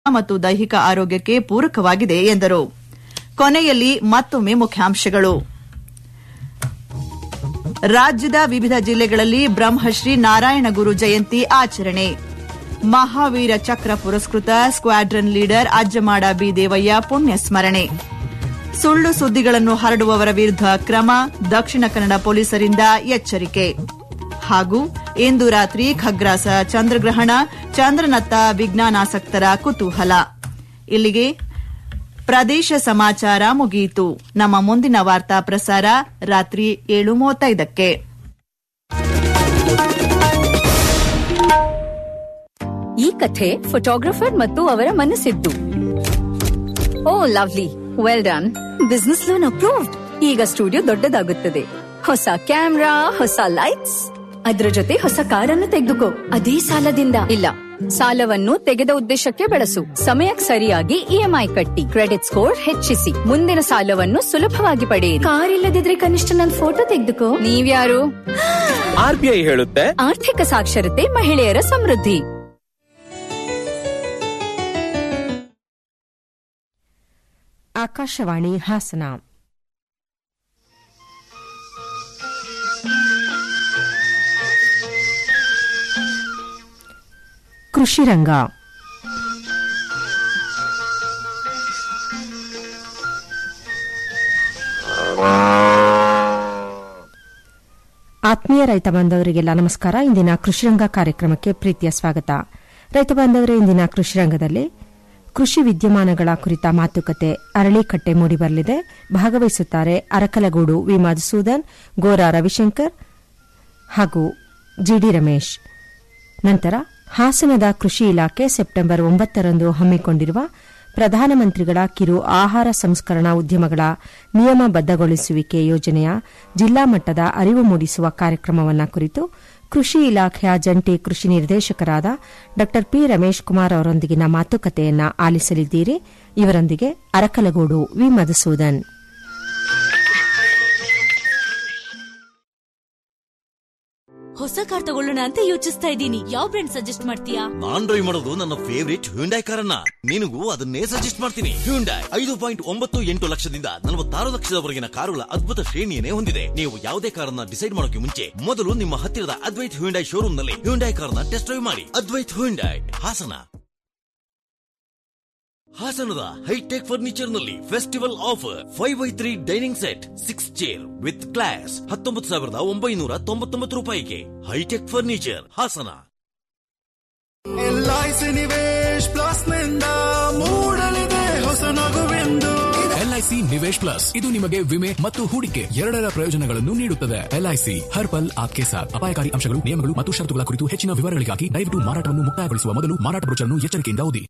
ಮತ್ತು ದೈಹಿಕ ಆರೋಗ್ಯಕ್ಕೆ ಪೂರಕವಾಗಿದೆ ಎಂದರು ಕೊನೆಯಲ್ಲಿ ಮತ್ತೊಮ್ಮೆ ಮುಖ್ಯಾಂಶಗಳು ರಾಜ್ಯದ ವಿವಿಧ ಜಿಲ್ಲೆಗಳಲ್ಲಿ ಬ್ರಹ್ಮಶ್ರೀ ನಾರಾಯಣ ಗುರು ಜಯಂತಿ ಆಚರಣೆ ಮಹಾವೀರ ಚಕ್ರ ಪುರಸ್ಕೃತ squadron leader Ajjamada B Devaiah ಪುಣ್ಯ ಸ್ಮರಣೆ ಸುಳ್ಳು ಸುದ್ದಿಗಳನ್ನು ಹರಡುವವರ ವಿರುದ್ಧ ಕ್ರಮ ದಕ್ಷಿಣ ಕನ್ನಡ ಪೊಲೀಸರಿಂದ ಎಚ್ಚರಿಕೆ ಹಾಗೂ ಇಂದು ರಾತ್ರಿ ಖಗ್ರಾಸ ಚಂದ್ರಗ್ರಹಣ ಚಂದ್ರನತ್ತ ವಿಜ್ಞಾನಾಸಕ್ತರ ಕುತೂಹಲ ಇಲ್ಲಿಗೆ ಪ್ರದೇಶ ಸಮಾಚಾರ ಮುಗಿಯಿತು ನಮ್ಮ ಮುಂದಿನ ವಾರ್ತಾ ಪ್ರಸಾರ ರಾತ್ರಿ ಏಳು ಮೂವತ್ತೈದಕ್ಕೆ ಈ ಕಥೆ ಫೋಟೋಗ್ರಫರ್ ಮತ್ತು ಅವರ ಮನಸ್ಸಿದ್ದು oh lovely well done business loan approved ಈಗ ಸ್ಟುಡಿಯೋ ದೊಡ್ಡದಾಗುತ್ತದೆ ಹೊಸ ಕ್ಯಾಮ್ರಾ ಹೊಸ ಲೈಟ್ಸ್ ಅದ್ರ ಜೊತೆ ಹೊಸ ಕಾರನ್ನು ತೆಗೆದುಕೋ ಅದೇ ಸಾಲದಿಂದ ಇಲ್ಲ ಸಾಲವನ್ನು ತೆಗೆದ ಉದ್ದೇಶಕ್ಕೆ ಬಳಸು ಸಮಯಕ್ಕೆ ಸರಿಯಾಗಿ ಇಎಂಐ ಕಟ್ಟಿ ಕ್ರೆಡಿಟ್ ಸ್ಕೋರ್ ಹೆಚ್ಚಿಸಿ ಮುಂದಿನ ಸಾಲವನ್ನು ಸುಲಭವಾಗಿ ಪಡೆಯಿರಿ ಕಾರ್ ಇಲ್ಲದಿದ್ರೆ ಕನಿಷ್ಠ ನನ್ನ ಫೋಟೋ ತೆಗೆದುಕೋ ನೀವ್ಯಾರು ಆರ್ ಬಿ ಐ ಹೇಳುತ್ತೆ ಆರ್ಥಿಕ ಸಾಕ್ಷರತೆ ಮಹಿಳೆಯರ ಸಮೃದ್ಧಿ ಆಕಾಶವಾಣಿ ಹಾಸನ ಕೃಷಿ ರಂಗ ಆತ್ಮೀಯ ರೈತ ಬಾಂಧವರಿಗೆಲ್ಲ ನಮಸ್ಕಾರ ಇಂದಿನ ಕೃಷಿರಂಗ ಕಾರ್ಯಕ್ರಮಕ್ಕೆ ಪ್ರೀತಿಯ ಸ್ವಾಗತ ರೈತ ಬಾಂಧವರೇ ಇಂದಿನ ಕೃಷಿರಂಗದಲ್ಲಿ ಕೃಷಿ ವಿದ್ಯಮಾನಗಳ ಕುರಿತ ಮಾತುಕತೆ ಅರಳಿಕಟ್ಟೆ ಮೂಡಿಬರಲಿದೆ ಭಾಗವಹಿಸುತ್ತಾರೆ ಅರಕಲಗೂಡು ವಿ ಮಧುಸೂದನ್ ಗೋರಾ ರವಿಶಂಕರ್ ಹಾಗೂ ಜಿಡಿ ರಮೇಶ್ ನಂತರ ಹಾಸನದ ಕೃಷಿ ಇಲಾಖೆ ಸೆಪ್ಟೆಂಬರ್ ಒಂಬತ್ತರಂದು ಹಮ್ಮಿಕೊಂಡಿರುವ ಪ್ರಧಾನಮಂತ್ರಿಗಳ ಕಿರು ಆಹಾರ ಸಂಸ್ಕರಣಾ ಉದ್ಯಮಗಳ ನಿಯಮಬದ್ದಗೊಳಿಸುವಿಕೆ ಯೋಜನೆಯ ಜಿಲ್ಲಾ ಮಟ್ಟದ ಅರಿವು ಮೂಡಿಸುವ ಕಾರ್ಯಕ್ರಮವನ್ನು ಕುರಿತು ಕೃಷಿ ಇಲಾಖೆಯ ಜಂಟಿ ಕೃಷಿ ನಿರ್ದೇಶಕರಾದ ಡಾ ಪಿ ರಮೇಶ್ ಕುಮಾರ್ ಅವರೊಂದಿಗಿನ ಮಾತುಕತೆಯನ್ನ ಆಲಿಸಲಿದ್ದೀರಿ ಇವರೊಂದಿಗೆ ಅರಕಲಗೂಡು ವಿ ಮಧುಸೂದನ್ ಹೊಸ ಕಾರ್ ತಗೊಳ್ಳೋಣ ಅಂತ ಯೋಚಿಸ್ತಾ ಇದ್ದೀನಿ ಯಾವ ಬ್ರ್ಯಾಂಡ್ ಸಜೆಸ್ಟ್ ಮಾಡ್ತೀಯಾ ನಾನ್ ಡ್ರೈವ್ ಮಾಡೋದು ನನ್ನ ಫೇವರಿಟ್ ಹ್ಯುಂಡೈ ಕಾರನ್ನ ನಿನಗೂ ಅದನ್ನೇ ಸಜೆಸ್ಟ್ ಮಾಡ್ತೀನಿ ಹ್ಯುಂಡೈ ಐದು ಪಾಯಿಂಟ್ ಒಂಬತ್ತು ಎಂಟು ಲಕ್ಷದಿಂದ ನಲವತ್ತಾರು ಲಕ್ಷದವರೆಗಿನ ಕಾರುಗಳ ಅದ್ಭುತ ಶ್ರೇಣಿಯನ್ನೇ ಹೊಂದಿದೆ ನೀವು ಯಾವುದೇ ಕಾರನ್ನ ಡಿಸೈಡ್ ಮಾಡೋಕೆ ಮುಂಚೆ ಮೊದಲು ನಿಮ್ಮ ಹತ್ತಿರದ ಅದ್ವೈತ್ ಹ್ಯುಂಡೈ ಶೋರೂಮ್ ನಲ್ಲಿ ಹ್ಯುಂಡೈ ಕಾರನ್ನ ಟೆಸ್ಟ್ ಡ್ರೈವ್ ಮಾಡಿ ಅದ್ವೈತ್ ಹ್ಯುಂಡೈ ಹಾಸನ ಹಾಸನದ ಹೈಟೆಕ್ ಫರ್ನಿಚರ್ ನಲ್ಲಿ festival offer five by three dining set six chair with glass ಹತ್ತೊಂಬತ್ತು ಸಾವಿರದ ಒಂಬೈನೂರ ತೊಂಬತ್ತೊಂಬತ್ತು ರೂಪಾಯಿಗೆ hitech furniture Hassan LIC Nivesh plus ನಿಂದ ಮೂಡಲಿದೆ ಹೊಸ ನಗುವೆಂದು ಎಲ್ಐಸಿ ನಿವೇಶ್ ಪ್ಲಸ್ ಇದು ನಿಮಗೆ ವಿಮೆ ಮತ್ತು ಹೂಡಿಕೆ ಎರಡರ ಪ್ರಯೋಜನಗಳನ್ನು ನೀಡುತ್ತದೆ ಎಲ್ಐಸಿ ಹರ್ ಪಲ್ ಆಪ್ಕೆ ಸಾಥ್ ಅಪಾಯಕಾರಿ ಅಂಶಗಳು ನಿಯಮಗಳು ಮತ್ತು ಷರತ್ತುಗಳ ಕುರಿತು ಹೆಚ್ಚಿನ ವಿವರಗಳಿಗಾಗಿ ದಯವಿಟ್ಟು ಮಾರಾಟವನ್ನು ಮುಕ್ತಾಯಗೊಳಿಸುವ ಮೊದಲು ಮಾರಾಟ ಬ್ರೋಚರ್ನ್ನು ಎಚ್ಚರಿಕೆಯಿಂದ ಓದಿ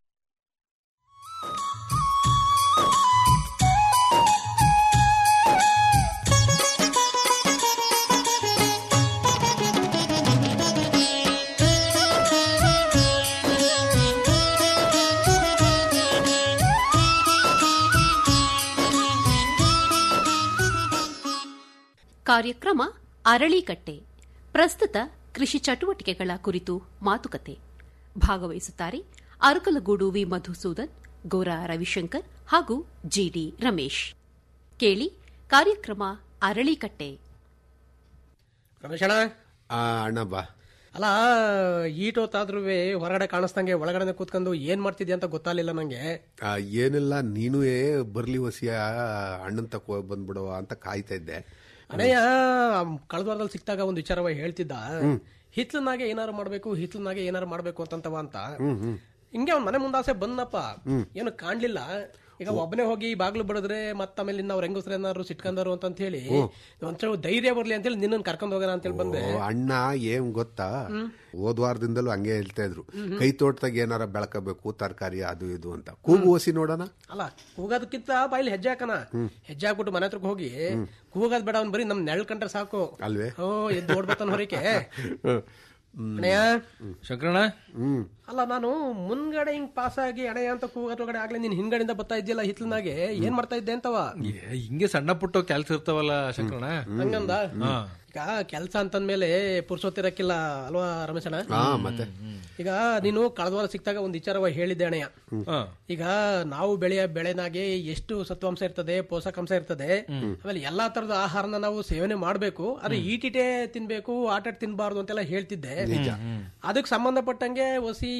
ಕಾರ್ಯಕ್ರಮ ಅರಳಿಕಟ್ಟೆ ಪ್ರಸ್ತುತ ಕೃಷಿ ಚಟುವಟಿಕೆಗಳ ಕುರಿತು ಮಾತುಕತೆ ಭಾಗವಹಿಸುತ್ತಾರೆ ಅರಕಲಗೂಡು ವಿ ಮಧುಸೂದನ್ ಗೋರಾ ರವಿಶಂಕರ್ ಹಾಗೂ ಜಿಡಿ ರಮೇಶ್ ಕೇಳಿ ಕಾರ್ಯಕ್ರಮ ಅರಳಿಕಟ್ಟೆ ರಮೇಶಣ್ಣ ಆ ಅಣ್ಣ ಬಾ ಅಲ್ಲ ಈಟೊತ್ತಾದ್ರೂ ಹೊರಗಡೆ ಕಾಣಿಸ್ದಂಗೆ ಒಳಗಡೆ ಕೂತ್ಕೊಂಡು ಏನ್ ಮಾಡ್ತಿದ್ಯಾ ಅಂತ ಗೊತ್ತಾಗ್ಲಿಲ್ಲ ನಂಗೆ ಆ, ಏನಿಲ್ಲ ನೀನು ಬರ್ಲಿ ವಸಿಯ ಅಣ್ಣನ್ ತಕೋ ಬಂದ್ಬಿಡುವ ಅಂತ ಕಾಯ್ತಾ ಇದ್ದೆ ಅಣ್ಣಯ್ಯ ಕಳೆದ ವಾರದಲ್ಲಿ ಸಿಕ್ತಾಗ ಒಂದು ವಿಚಾರವಾಗಿ ಹೇಳ್ತಿದ್ದ ಹಿತ್ಲನಾಗೆ ಏನಾರು ಮಾಡ್ಬೇಕು ಹಿತ್ಲನಾಗೆ ಏನಾರು ಮಾಡ್ಬೇಕು ಅಂತಂತವ ಅಂತ ಹಿಂಗೆ ಅವ್ನ ಮನೆ ಮುಂದಾಸೆ ಬಂದಪ್ಪ ಏನು ಕಾಣ್ಲಿಲ್ಲ ಈಗ ಒಬ್ಬನೇ ಹೋಗಿ ಬಾಗ್ಲು ಬಡಿದ್ರೆ ಮತ್ತ ಆಮೇಲೆ ಇನ್ನ ಅವ್ರ ಹೆಂಗಸ್ರ ಏನಾರು ಸಿಟ್ಕೊಂಡಾರು ಅಂತ ಹೇಳಿ ಒಂಚೂರು ಧೈರ್ಯ ಬರ್ಲಿ ಅಂತೇಳಿ ನಿನ್ನನ್ ಕರ್ಕೊಂಡ್ ಹೋಗೋಣ ಅಂತೇಳಿ ಬಂದೆ ಓ, ಅಣ್ಣ ಏನ್ ಗೊತ್ತಾ ಹೋದ್ ವಾರದಿಂದಲೂ ಹಂಗೆ ಹೇಳ್ತಾ ಇದ್ರು ಕೈ ತೋಟದಾಗ ಏನಾರ ಬೆಳಕಬೇಕು ತರಕಾರಿ ಅದು ಇದು ಅಂತ ಕೂಗು ಓಸಿ ನೋಡೋಣ ಅಲ್ಲ ಕೂಗೋದಕ್ಕಿಂತ ಬಾಯಿಲಿ ಹೆಜ್ಜೆ ಹಾಕನ ಹೆಜ್ಜೆ ಹಾಕ್ಬಿಟ್ಟು ಮನೆ ಹತ್ರಕ್ಕೆ ಹೋಗಿ ಕೂಗೋದ್ ಬೇಡ ಅವ್ನ್ ಬರೀ ನಮ್ ನೆರಳು ಕಂಡ್ರೆ ಸಾಕು ಅಲ್ವೇ ಓ ಎದ್ದು ಓಡ್ಬತ್ತಾನ ಹೊರಕ್ಕೆ ಅಣ್ಣಯ್ಯ ಶಂಕರಣ್ಣ ಅಲ್ಲ ನಾನು ಮುಂದ್ಗಡೆ ಹಿಂಗ್ ಪಾಸ್ ಆಗಿ ಅಣೆ ಅಂತ ಕೂಗಟ್ಟೊಳಗಡೆ ಆಗ್ಲೇ ನೀನ್ ಹಿಂದ್ಗಡೆಯಿಂದ ಬರ್ತಾ ಇದ್ದಿಲ್ಲ ಹಿತ್ಲನಾಗೆ ಏನ್ ಮಾಡ್ತಾ ಇದ್ದೆ ಅಂತವ ಏ, ಹಿಂಗೆ ಸಣ್ಣ ಪುಟ್ಟ ಕೆಲ್ಸ ಇರ್ತಾವಲ್ಲ ಶಂಕರಣ ಹಂಗಂದ ಹಾ. ಈಗ ಕೆಲ್ಸ ಅಂತಂದ್ಮೇಲೆ ಪುರ್ಸೊತ್ತಿರಕ್ಕಿಲ್ಲ ಅಲ್ವಾ ರಮೇಶನ ಹಾ ಮತ್ತೆ ಈಗ ನೀನು ಕಳೆದ ವಾರ ಸಿಕ್ತಾಗ ಒಂದ್ ವಿಚಾರವ ಹೇಳಿದ್ದೆ ಅಣ್ಣಯ್ಯ ಹಾ. ಈಗ ನಾವು ಬೆಳೆಯ ಬೆಳೆನಾಗೆ ಎಷ್ಟು ಸತ್ವಾಂಶ ಇರ್ತದೆ ಪೋಷಕಾಂಶ ಇರ್ತದೆ ಆಮೇಲೆ ಎಲ್ಲಾ ತರದ ಆಹಾರನ ನಾವು ಸೇವನೆ ಮಾಡ್ಬೇಕು ಆದ್ರೆ ಈಟಿಟೆ ತಿನ್ಬೇಕು ಆಟ ತಿನ್ಬಾರ್ದು ಅಂತೆಲ್ಲ ಹೇಳ್ತಿದ್ದೆ ಅದಕ್ಕೆ ಸಂಬಂಧಪಟ್ಟಂಗೆ ಹೊಸಿ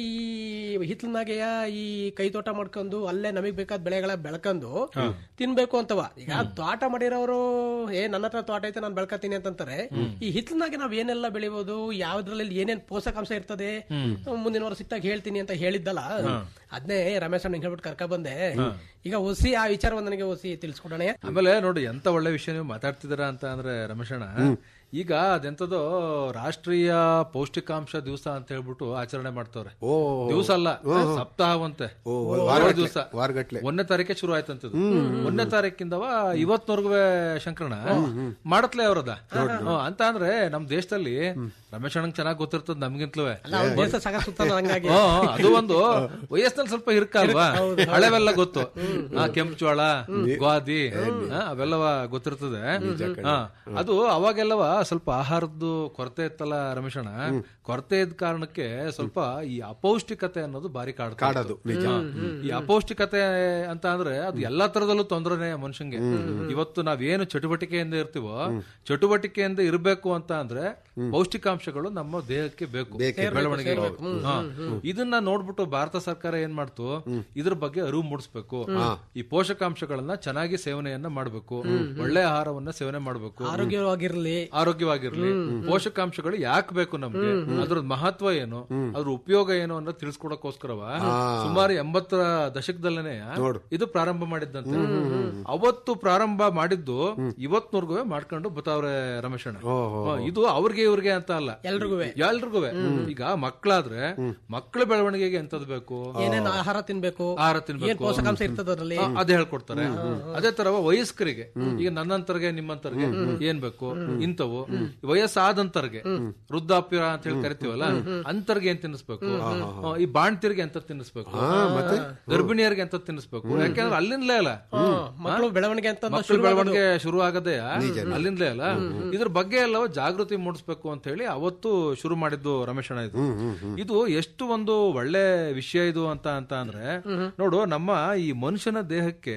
ಈ ಹಿತ್ಲನಾಗೆಯ ಈ ಕೈ ತೋಟ ಮಾಡ್ಕೊಂಡು ಅಲ್ಲೇ ನಮಗ್ ಬೇಕಾದ ಬೆಳೆಗಳ ಬೆಳ್ಕೊಂಡು ತಿನ್ಬೇಕು ಅಂತವ ಈಗ ತೋಟ ಮಾಡಿರೋರು ಏ ನನ್ನ ಹತ್ರ ತೋಟ ಐತೆ ನಾನು ಬೆಳ್ಕತೀನಿ ಅಂತಂತಾರೆ ಈ ಹಿತ್ಲನಾಗೆ ನಾವ್ ಏನೆಲ್ಲ ಬೆಳಿಬಹುದು ಯಾವ್ದ್ರಲ್ಲಿ ಏನೇನ್ ಪೋಷಕಾಂಶ ಇರ್ತದೆ ಮುಂದಿನ ವಾರ ಸಿಕ್ತಾಗ ಹೇಳ್ತೀನಿ ಅಂತ ಹೇಳಿದ್ದಲ್ಲ ಅದ್ನೇ ರಮೇಶ್ ಅಣ್ಣ ಹೇಳ್ಬಿಟ್ಟು ಕರ್ಕ ಬಂದೆ ಈಗ ಹೊಸಿ ಆ ವಿಚಾರವನ್ನು ನನಗೆ ಹೊಸಿ ತಿಳಿಸ್ಕೊಡೋಣ ಆಮೇಲೆ ನೋಡಿ ಎಂತ ಒಳ್ಳೆ ವಿಷಯ ನೀವು ಮಾತಾಡ್ತಿದ್ದೀರಾ ಅಂತ ಅಂದ್ರೆ ರಮೇಶಣ್ಣ ಈಗ ಅದೆಂತದೋ ರಾಷ್ಟ್ರೀಯ ಪೌಷ್ಟಿಕಾಂಶ ದಿವಸ ಅಂತ ಹೇಳ್ಬಿಟ್ಟು ಆಚರಣೆ ಮಾಡ್ತವ್ರೆ ಓ. ದಿವಸ ಅಲ್ಲ ಸಪ್ತಾಹವಂತೆ ಓ, ಏಳು ವಾರಗಟ್ಲೆ, ದಿವಸ ವಾರಗಟ್ಲೆ. ಒಂದನೇ ತಾರೀಕೆ ಶುರು ಆಯ್ತಂತದ್ದು ಒಂದನೇ ತಾರೀಕಿಂದವ ಇವತ್ವರೆಗೂ ಶಂಕರಣ ಮಾಡತ್ಲೆ ಅವ್ರದ ಹ್ಮ್, ಅಂತ ಅಂದ್ರೆ ನಮ್ ದೇಶದಲ್ಲಿ ರಮೇಶ್ ಅಣ್ಣಂಗ್ ಚೆನ್ನಾಗ್ ಗೊತ್ತಿರ್ತದ ನಮ್ಗಿಂತಲೂ ಅಲ್ಲ ಅವ್ರ ದೇಶ ಸಗ ಸುತ್ತಾನ ಹಂಗಾಗಿ ಹ್ಮ್, ಅದು ಒಂದು ವಯಸ್ಸಿನಲ್ಲಿ ಸ್ವಲ್ಪ ಇರ್ಕ ಅಲ್ವಾ ಹಳೆವೆಲ್ಲ ಗೊತ್ತು ಆ, ಕೆಂಪು ಜೋಳ ಗೋಧಿ ಆ, ಅವೆಲ್ಲವ ಗೊತ್ತಿರ್ತದೆ ಆ, ಅದು ಅವಾಗೆಲ್ಲವ ಸ್ವಲ್ಪ ಆಹಾರದ್ದು ಕೊರತೆ ಇತ್ತಲ್ಲ ರಮೇಶಣ್ಣ ಕೊರತೆ ಇದ್ದ ಕಾರಣಕ್ಕೆ ಸ್ವಲ್ಪ ಈ ಅಪೌಷ್ಟಿಕತೆ ಅನ್ನೋದು ಬಾರಿ ಕಾಡ್ತಾ ಇತ್ತು. ಕಾಡೋದು, ನಿಜ. ಹಾ. ಈ ಅಪೌಷ್ಟಿಕತೆ ಅಂತ ಅಂದ್ರೆ ಅದು ಎಲ್ಲಾ ತರದಲ್ಲೂ ತೊಂದರೆನೆ ಮನುಷ್ಯಂಗೆ ಇವತ್ತು ನಾವೇನು ಚಟುವಟಿಕೆಯಿಂದ ಇರ್ತೀವೋ ಚಟುವಟಿಕೆಯಿಂದ ಇರಬೇಕು ಅಂತ ಅಂದ್ರೆ ಪೌಷ್ಟಿಕಾಂಶಗಳು ನಮ್ಮ ದೇಹಕ್ಕೆ ಬೇಕು ಬೆಳವಣಿಗೆ ಹಾ. ಇದನ್ನ ನೋಡ್ಬಿಟ್ಟು ಭಾರತ ಸರ್ಕಾರ ಏನ್ ಮಾಡ್ತು ಇದ್ರ ಬಗ್ಗೆ ಅರಿವು ಮೂಡಿಸ್ಬೇಕು ಈ ಪೋಷಕಾಂಶಗಳನ್ನ ಚೆನ್ನಾಗಿ ಸೇವನೆಯನ್ನ ಮಾಡಬೇಕು ಒಳ್ಳೆ ಆಹಾರವನ್ನ ಸೇವನೆ ಮಾಡಬೇಕು ಆರೋಗ್ಯವಾಗಿರ್ಲಿ ಆರೋಗ್ಯವಾಗಿರ್ಲಿ ಪೋಷಕಾಂಶಗಳು ಯಾಕೆ ಬೇಕು ನಮ್ಗೆ ಅದ್ರ ಮಹತ್ವ ಏನು ಅದ್ರ ಉಪಯೋಗ ಏನು ಅನ್ನೋದು ತಿಳಿಸ್ಕೊಡಕ್ಕೋಸ್ಕರವ ಸುಮಾರು ಎಂಬತ್ತರ ದಶಕದಲ್ಲೇ ಇದು ಪ್ರಾರಂಭ ಮಾಡಿದ್ದಂತೆ ಅವತ್ತು ಪ್ರಾರಂಭ ಮಾಡಿದ್ದು ಇವತ್ನವರ್ಗು ಮಾಡ್ಕೊಂಡು ಬತಾವ್ರೆ ರಮೇಶಣ್ಣ ಹಾ, ಇದು ಅವ್ರಿಗೆ ಇವ್ರಿಗೆ ಅಂತ ಅಲ್ಲ ಎಲ್ರಿಗೂ ಎಲ್ರಿಗೂ ಈಗ ಮಕ್ಕಳಾದ್ರೆ ಮಕ್ಕಳ ಬೆಳವಣಿಗೆಗೆ ಎಂತದ್ ಬೇಕು ಏನೇನ್ ಆಹಾರ ತಿನ್ಬೇಕು ಆಹಾರ ಏನ್ ತಿನ್ಬೇಕು ಪೋಷಕಾಂಶ ಇರ್ತದ ಅದ್ರಲ್ಲಿ ಆ, ಅದೇ ಹೇಳ್ಕೊಡ್ತಾರೆ ಅದೇ ತರ ವಯಸ್ಕರಿಗೆ ಈಗ ನನ್ನಂತರ್ಗೆ ನಿಮ್ಮಂತರ್ಗೆ ಏನ್ ಬೇಕು ಇಂಥವು ವಯಸ್ಸಾದಂತರ್ಗೆ ವೃದ್ಧಾಪ್ಯ ಅಂತ ಹೇಳಿ ಕರಿತೀವಲ್ಲ ಅಂತರ್ಗೆ ಏನ್ ತಿನ್ನಿಸ್ಬೇಕು ಆ, ಈ ಬಾಣ್ತಿರ್ಗೆ ಎಂತ ತಿನ್ನಿಸ್ಬೇಕು ಗರ್ಭಿಣಿಯರಿಗೆ ಎಂತ ತಿನ್ನಿಸ್ಬೇಕು ಯಾಕಂದ್ರೆ ಅಲ್ಲಿಂದಲೇ ಅಲ್ಲ ಮಕ್ಕಳು ಬೆಳವಣಿಗೆ ಅಂತ ಮಕ್ಕಳ ಬೆಳವಣಿಗೆ ಶುರು ಆಗದೆ ಅಲ್ಲಿಂದಲೇ ಅಲ್ಲ ಇದ್ರ ಬಗ್ಗೆ ಎಲ್ಲ ಜಾಗೃತಿ ಮೂಡಿಸ್ಬೇಕು ಅಂತ ಹೇಳಿ ಅವತ್ತು ಶುರು ಮಾಡಿದ್ದು ರಮೇಶ್ ಅಣ್ಣ ಇದು ಇದು ಎಷ್ಟು ಒಂದು ಒಳ್ಳೆ ವಿಷಯ ಇದು ಅಂತ ಅಂತ ಅಂದ್ರೆ ನೋಡು ನಮ್ಮ ಈ ಮನುಷ್ಯನ ದೇಹಕ್ಕೆ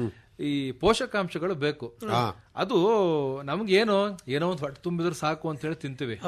ಈ ಪೋಷಕಾಂಶಗಳು ಬೇಕು ಅದು ನಮ್ಗೇನು ಏನೋ ಒಂದು ಹೊಟ್ಟೆ ತುಂಬಿದ್ರೆ ಸಾಕು ಅಂತ ಹೇಳಿ ತಿಂತೀವಿ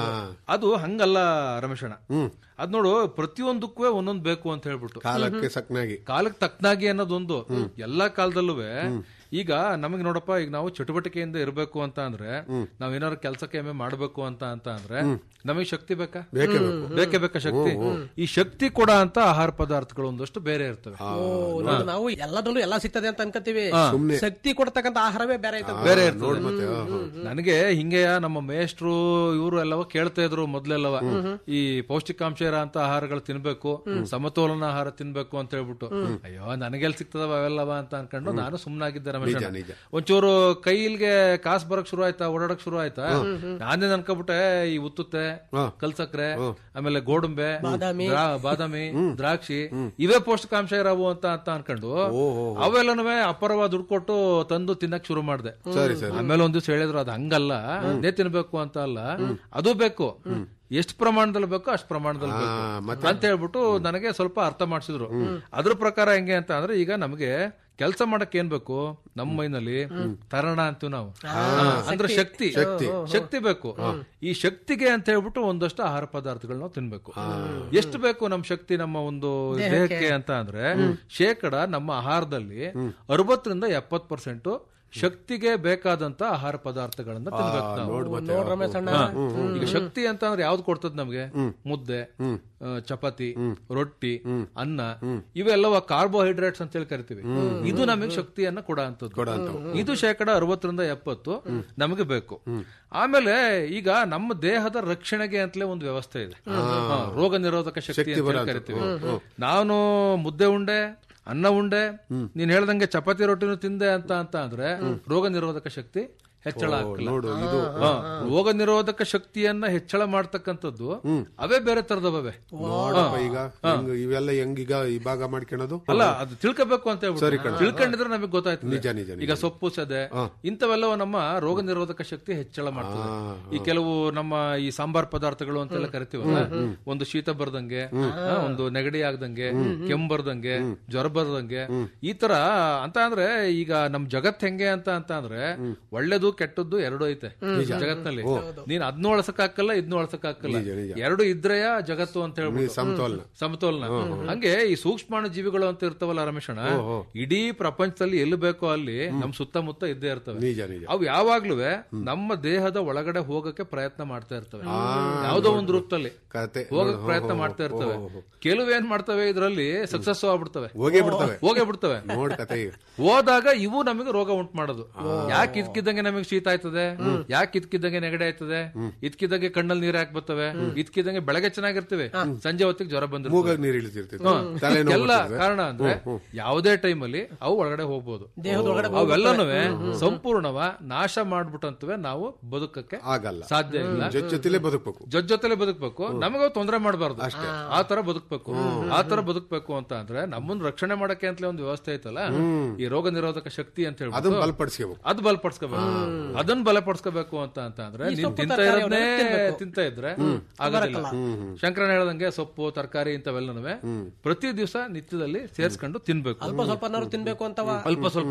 ಅದು ಹಂಗಲ್ಲ ರಮೇಶಣ್ಣ ಅದ್ ನೋಡು ಪ್ರತಿಯೊಂದಕ್ಕೂ ಒಂದೊಂದ್ ಬೇಕು ಅಂತ ಹೇಳ್ಬಿಟ್ಟು ಕಾಲಕ್ಕೆ ಸಕ್ನಾಗಿ ಕಾಲಕ್ಕೆ ತಕ್ಕನಾಗಿ ಅನ್ನೋದೊಂದು ಎಲ್ಲಾ ಕಾಲದಲ್ಲೂ ಈಗ ನಮಗೆ ನೋಡಪ್ಪ ಈಗ ನಾವು ಚಟುವಟಿಕೆಯಿಂದ ಇರಬೇಕು ಅಂತ ಅಂದ್ರೆ ನಾವ್ ಏನಾದ್ರು ಕೆಲಸಕ್ಕೆ ಎಮ್ಮೆ ಮಾಡ್ಬೇಕು ಅಂತ ಅಂತ ಅಂದ್ರೆ ನಮಗೆ ಶಕ್ತಿ ಬೇಕಾ ಬೇಕೇ ಬೇಕು. ಬೇಕೇ ಬೇಕಾ ಶಕ್ತಿ ಈ ಶಕ್ತಿ ಕೊಡ ಅಂತ ಆಹಾರ ಪದಾರ್ಥಗಳು ಒಂದಷ್ಟು ಬೇರೆ ಇರ್ತವೆ ಓ, ನೋಡು, ನಾವು ಎಲ್ಲದರಲ್ಲೂ ಎಲ್ಲಾ ಸಿಗ್ತದೆ ಅಂತ ಅನ್ಕೋತೀವಿ ಶಕ್ತಿ ಕೊಡ್ತಕ್ಕಂತ ಆಹಾರವೇ ಬೇರೆ ಐತೆ ಬೇರೆ ಇರ್ತದೆ ನನಗೆ ಹಿಂಗೆ ನಮ್ಮ ಮೇಷ್ಟ್ರು ಇವರು ಎಲ್ಲವ ಕೇಳ್ತಾ ಇದ್ರು ಮೊದ್ಲೆಲ್ಲವ ಈ ಪೌಷ್ಟಿಕಾಂಶ ಇರೋ ಅಂತ ಆಹಾರಗಳು ತಿನ್ಬೇಕು ಸಮತೋಲನ ಆಹಾರ ತಿನ್ಬೇಕು ಅಂತ ಹೇಳ್ಬಿಟ್ಟು ಅಯ್ಯೋ ನನಗೆಲ್ ಸಿಗ್ತದವ ಅವೆಲ್ಲವ ಅಂತ ಅನ್ಕೊಂಡು ನಾನು ಸುಮ್ನಾಗಿದ್ದೆ ರಮೇಶ್ ನಿಜ, ಅಣ್ಣ. ನಿಜ. ಒಂಚೂರು ಕೈಲ್ಗೆ ಕಾಸು ಬರಕ್ ಶುರು ಆಯ್ತಾ ಓಡಾಡಕ್ ಶುರು ಆಯ್ತಾ ನಾನೇ ಅನ್ಕೋಬಿಟ್ಟೆ ಈ ಉತ್ತುತ್ತೆ ಕಲ್ಸಕ್ರೆ ಆಮೇಲೆ ಗೋಡಂಬೆ ದ್ರಾ- ಬಾದಾಮಿ ದ್ರಾಕ್ಷಿ ಇವೇ ಪೌಷ್ಟಿಕಾಂಶ ಇರವು ಅಂತ ಅಂತ ಅನ್ಕೊಂಡು ಅವೆಲ್ಲನೂ ಅಪರವ ದುಡ್ಡು ಕೊಟ್ಟು ತಂದು ತಿನ್ನಕ್ ಶುರು ಮಾಡಿದೆ ಸರಿ, ಸರಿ. ಆಮೇಲೆ ಒಂದ್ ದಿವ್ಸ ಹೇಳಿದ್ರು ಅದು ಹಂಗಲ್ಲ ಅದೇ ತಿನ್ಬೇಕು ಅಂತ ಅಲ್ಲ ಅದು ಬೇಕು ಎಷ್ಟು ಪ್ರಮಾಣದಲ್ಲಿ ಬೇಕೋ ಅಷ್ಟು ಪ್ರಮಾಣದಲ್ಲಿ ಬೇಕು ಅಂತ ಹೇಳ್ಬಿಟ್ಟು ನನಗೆ ಸ್ವಲ್ಪ ಅರ್ಥ ಮಾಡಿಸಿದ್ರು ಅದ್ರ ಪ್ರಕಾರ ಹೆಂಗೆ ಅಂತ ಅಂದ್ರೆ ಈಗ ನಮಗೆ ಕೆಲಸ ಮಾಡಕ್ ಏನ್ ಬೇಕು ನಮ್ಮ ಮೈನಲ್ಲಿ ತರಣ ಅಂತೀವಿ ನಾವು ಆ, ಅಂದ್ರೆ ಶಕ್ತಿ ಶಕ್ತಿ ಬೇಕು ಈ ಶಕ್ತಿಗೆ ಅಂತ ಹೇಳ್ಬಿಟ್ಟು ಒಂದಷ್ಟು ಆಹಾರ ಪದಾರ್ಥಗಳನ್ನ ನಾವು ತಿನ್ಬೇಕು ಎಷ್ಟು ಬೇಕು ನಮ್ ಶಕ್ತಿ ನಮ್ಮ ಒಂದು ದೇಹಕ್ಕೆ ಅಂತ ಅಂದ್ರೆ ಶೇಕಡ ನಮ್ಮ ಆಹಾರದಲ್ಲಿ ಅರವತ್ತರಿಂದ ಎಪ್ಪತ್ ಪರ್ಸೆಂಟ್ ಶಕ್ತಿಗೆ ಬೇಕಾದಂತ ಆಹಾರ ಪದಾರ್ಥಗಳನ್ನ ತಿನ್ಬೇಕು ನಾವು ನೋಡ್ ರಮೇಶ್ ಅಣ್ಣ ಹಾ. ಈಗ ಶಕ್ತಿ ಅಂತ ಅಂದ್ರೆ ಯಾವ್ದು ಕೊಡ್ತದ ನಮ್ಗೆ ಮುದ್ದೆ ಆ, ಚಪಾತಿ ರೊಟ್ಟಿ ಅನ್ನ ಇವೆಲ್ಲವ ಕಾರ್ಬೋಹೈಡ್ರೇಟ್ಸ್ ಅಂತ ಹೇಳಿ ಕರಿತೀವಿ ಇದು ನಮಗೆ ಶಕ್ತಿಯನ್ನ ಕೊಡ ಅಂತದ್ದು ಇದು ಶೇಕಡ ಅರವತ್ತರಿಂದ ಎಪ್ಪತ್ತು ನಮಗೆ ಬೇಕು ಆಮೇಲೆ ಈಗ ನಮ್ಮ ದೇಹದ ರಕ್ಷಣೆಗೆ ಅಂತಲೇ ಒಂದು ವ್ಯವಸ್ಥೆ ಇದೆ ಹಾ, ರೋಗ ನಿರೋಧಕ ಶಕ್ತಿ ಅಂತ ಹೇಳಿ ಕರಿತೀವಿ ನಾನು ಮುದ್ದೆ ಉಂಡೆ ಅನ್ನ ಉಂಡೆ ನೀನ್ ಹೇಳ್ದಂಗೆ ಚಪಾತಿ ರೊಟ್ಟಿನೂ ತಿಂದೆ ಅಂತ ಅಂತ ಅಂದ್ರೆ ರೋಗ ನಿರೋಧಕ ಶಕ್ತಿ ಹೆಚ್ಚಳ ಓ, ಆಗ್ತಿಲ್ಲ ನೋಡು, ಇದು- ಹಾ, ರೋಗ ನಿರೋಧಕ ಶಕ್ತಿಯನ್ನ ಹೆಚ್ಚಳ ಮಾಡ್ತಕ್ಕಂಥದ್ದು ಅವೇ ಬೇರೆ ತರದವೇ ನೋಡಪ್ಪ ಈಗ ಹೆಂಗ್ ಇವೆಲ್ಲ ಹೆಂಗೀಗ ವಿಭಾಗ ಮಾಡ್ಕೊಳೋದು ಅಲ್ಲ ಅದು ತಿಳ್ಕೋಬೇಕು ಅಂತ ಸರಿ ಹೇಳ್ಬಿಟ್ಟು ಕಣೋ. ತಿಳ್ಕೊಂಡಿದ್ರೆ ನಮಗೆ ಗೊತ್ತಾಯ್ತು ನಿಜ, ನಿಜ, ನಿಜ. ಈಗ ಸೊಪ್ಪು ಸದೆ ಇಂಥವೆಲ್ಲವೂ ನಮ್ಮ ರೋಗ ನಿರೋಧಕ ಶಕ್ತಿ ಹೆಚ್ಚಳ ಮಾಡ್ತದೆ ಈ ಕೆಲವು ನಮ್ಮ ಈ ಸಾಂಬಾರ್ ಪದಾರ್ಥಗಳು ಅಂತೆಲ್ಲ ಕರಿತೀವಲ್ಲ ಒಂದು ಶೀತ ಬರ್ದಂಗೆ ಆ, ಒಂದು ನೆಗಡಿ ಆಗ್ದಂಗೆ ಕೆಮ್ಮು ಬರ್ದಂಗೆ ಜ್ವರ ಬರ್ದಂಗೆ ಈ ತರ ಅಂತ ಅಂದ್ರೆ ಈಗ ನಮ್ ಜಗತ್ ಹೆಂಗೆ ಅಂತ ಅಂತ ಅಂದ್ರೆ ಒಳ್ಳೇದು ಕೆಟ್ಟದ್ದು ಎರಡು ಐತೆ ಜಗತ್ನಲ್ಲಿ ನೀನ್ ಅದ್ನೂ ಅಳ್ಸಕ್ ಹಾಕಲ್ಲ ಇದ್ನೂ ಅಳ್ಸಕ್ ಹಾಕಲ್ಲ ಎರಡು ಇದ್ರೆಯ ಜಗತ್ತು ಅಂತ ಹೇಳ್ಬಿಟ್ಟು ಸಮತೋಲನ. ಸಮತೋಲನ ಹಂಗೆ ಈ ಸೂಕ್ಷ್ಮಾಣು ಜೀವಿಗಳು ಅಂತ ಇರ್ತಾವಲ್ಲ ರಮೇಶಣ್ಣ ಇಡೀ ಪ್ರಪಂಚದಲ್ಲಿ ಎಲ್ಲಿ ಬೇಕೋ ಅಲ್ಲಿ ನಮ್ ಸುತ್ತಮುತ್ತ ಇದ್ದೇ ಇರ್ತವೆ ನಿಜ ನಿಜ ಅವು ಯಾವಾಗ್ಲೂ ನಮ್ಮ ದೇಹದ ಒಳಗಡೆ ಹೋಗಕ್ಕೆ ಪ್ರಯತ್ನ ಮಾಡ್ತಾ ಇರ್ತವೆ ಯಾವ್ದೋ ಒಂದು ರೂಪದಲ್ಲಿ ಕತೆ ಹೋಗಕ್ ನೋಡು, ಪ್ರಯತ್ನ ಹೋ, ಮಾಡ್ತಾ ಹೋ, ಇರ್ತವೆ ಹೋ, ಹೋ. ಕೆಲವು ಏನ್ ಮಾಡ್ತವೆ ಇದರಲ್ಲಿ ಸಕ್ಸಸ್ ಆಗ್ಬಿಡ್ತವೆ ಹೋಗೇ ಬಿಡ್ತವೆ. ಹೋಗೇ ಬಿಡ್ತವೆ ನೋಡ್ ಕತೆ ಈಗ ಹೋದಾಗ ಇವು ನಮಗೆ ರೋಗ ಉಂಟು ಮಾಡೋದು ಯಾಕೆ ಇದ್ಕಿದ್ದಂಗೆ ನಮಗೆ ಶೀತ ಆಯ್ತದೆ ಯಾಕೆ ಇದ್ಕಿದ್ದಂಗೆ ನೆಗಡಿ ಆಯ್ತದೆ ಇದ್ಕಿದ್ದಂಗೆ ಕಣ್ಣಲ್ಲಿ ನೀರ್ ಹಾಕ್ ಬರ್ತವೆ ಇದ್ಕಿದ್ದಂಗೆ ಬೆಳಗ್ಗೆ ಚೆನ್ನಾಗಿರ್ತೀವಿ ಸಂಜೆ ಹೊತ್ತಿಗೆ ಜ್ವರ ಬಂದಿರ್ತದೆ ಮೂಗಾಗ್ ನೀರ್ ಇಳಿತಿರ್ತೈತೆ ಹಾ. ತಲೆ ನೋವು ಎಲ್ಲ ಬರ್ತದೆ. ಕಾರಣ ಅಂದ್ರೆ ಹ್ಮ್, ಹ್ಮ್. ಯಾವುದೇ ಟೈಮ್ ಅಲ್ಲಿ ಅವು ಒಳಗಡೆ ಹೋಗ್ಬೋದು ದೇಹದೊಳಗಡೆ ಅವೆಲ್ಲನೂ ಸಂಪೂರ್ಣವ ನಾಶ ಮಾಡ್ಬಿಟ್ಟಂತವೆ ನಾವು ಬದುಕಕ್ಕೆ ಆಗಲ್ಲ ಸಾಧ್ಯ ಇಲ್ಲ ಜೊತೆ ಜೊತೆಲೇ ಬದುಕಬೇಕು ಜೊತೆ ಜೊತೆಲೆ ಬದುಕಬೇಕು ನಮಗ ತೊಂದರೆ ಮಾಡಬಾರ್ದು ಅಷ್ಟೇ ಆ ತರ ಬದುಕಬೇಕು ಆ ತರ ಬದುಕಬೇಕು ಅಂತ ಅಂದ್ರೆ ನಮ್ಮನ್ನ ರಕ್ಷಣೆ ಮಾಡಕ್ಕೆ ಅಂತಲೇ ಒಂದು ವ್ಯವಸ್ಥೆ ಐತಲ್ಲ ಈ ರೋಗ ನಿರೋಧಕ ಶಕ್ತಿ ಅಂತ ಅದನ್ನ ಹೇಳ್ಬಿಟ್ಟು ಬಲಪಡಿಸ್ಕೋಬೇಕು ಅದು ಬಲಪಡಿಸ್ಕೋಬೇಕು ಅದನ್ನ ಬಲಪಡಿಸ್ಕೋಬೇಕು ಅಂತ ಅಂತ ಅಂದ್ರೆ ಈ ನೀನ್ ಸೊಪ್ಪು ತಿಂತ ತರಕಾರಿ ಇರೋದನ್ನೇ ಅವನ್ನೆಲ್ಲ ತಿನ್ಬೇಕು. ತಿಂತ ಇದ್ರೆ ಆಗೋದಿಲ್ಲ ಶಂಕರನ್ ಹೇಳ್ದಂಗೆ ಸೊಪ್ಪು ತರಕಾರಿ ಇಂಥವೆಲ್ಲನೂ ಪ್ರತಿ ದಿವಸ ನಿತ್ಯದಲ್ಲಿ ಸೇರ್ಸ್ಕೊಂಡು ತಿನ್ಬೇಕು ಅಲ್ಪ ಸ್ವಲ್ಪನಾರು ತಿನ್ಬೇಕು ಅಂತವ ಅಲ್ಪ ಸ್ವಲ್ಪ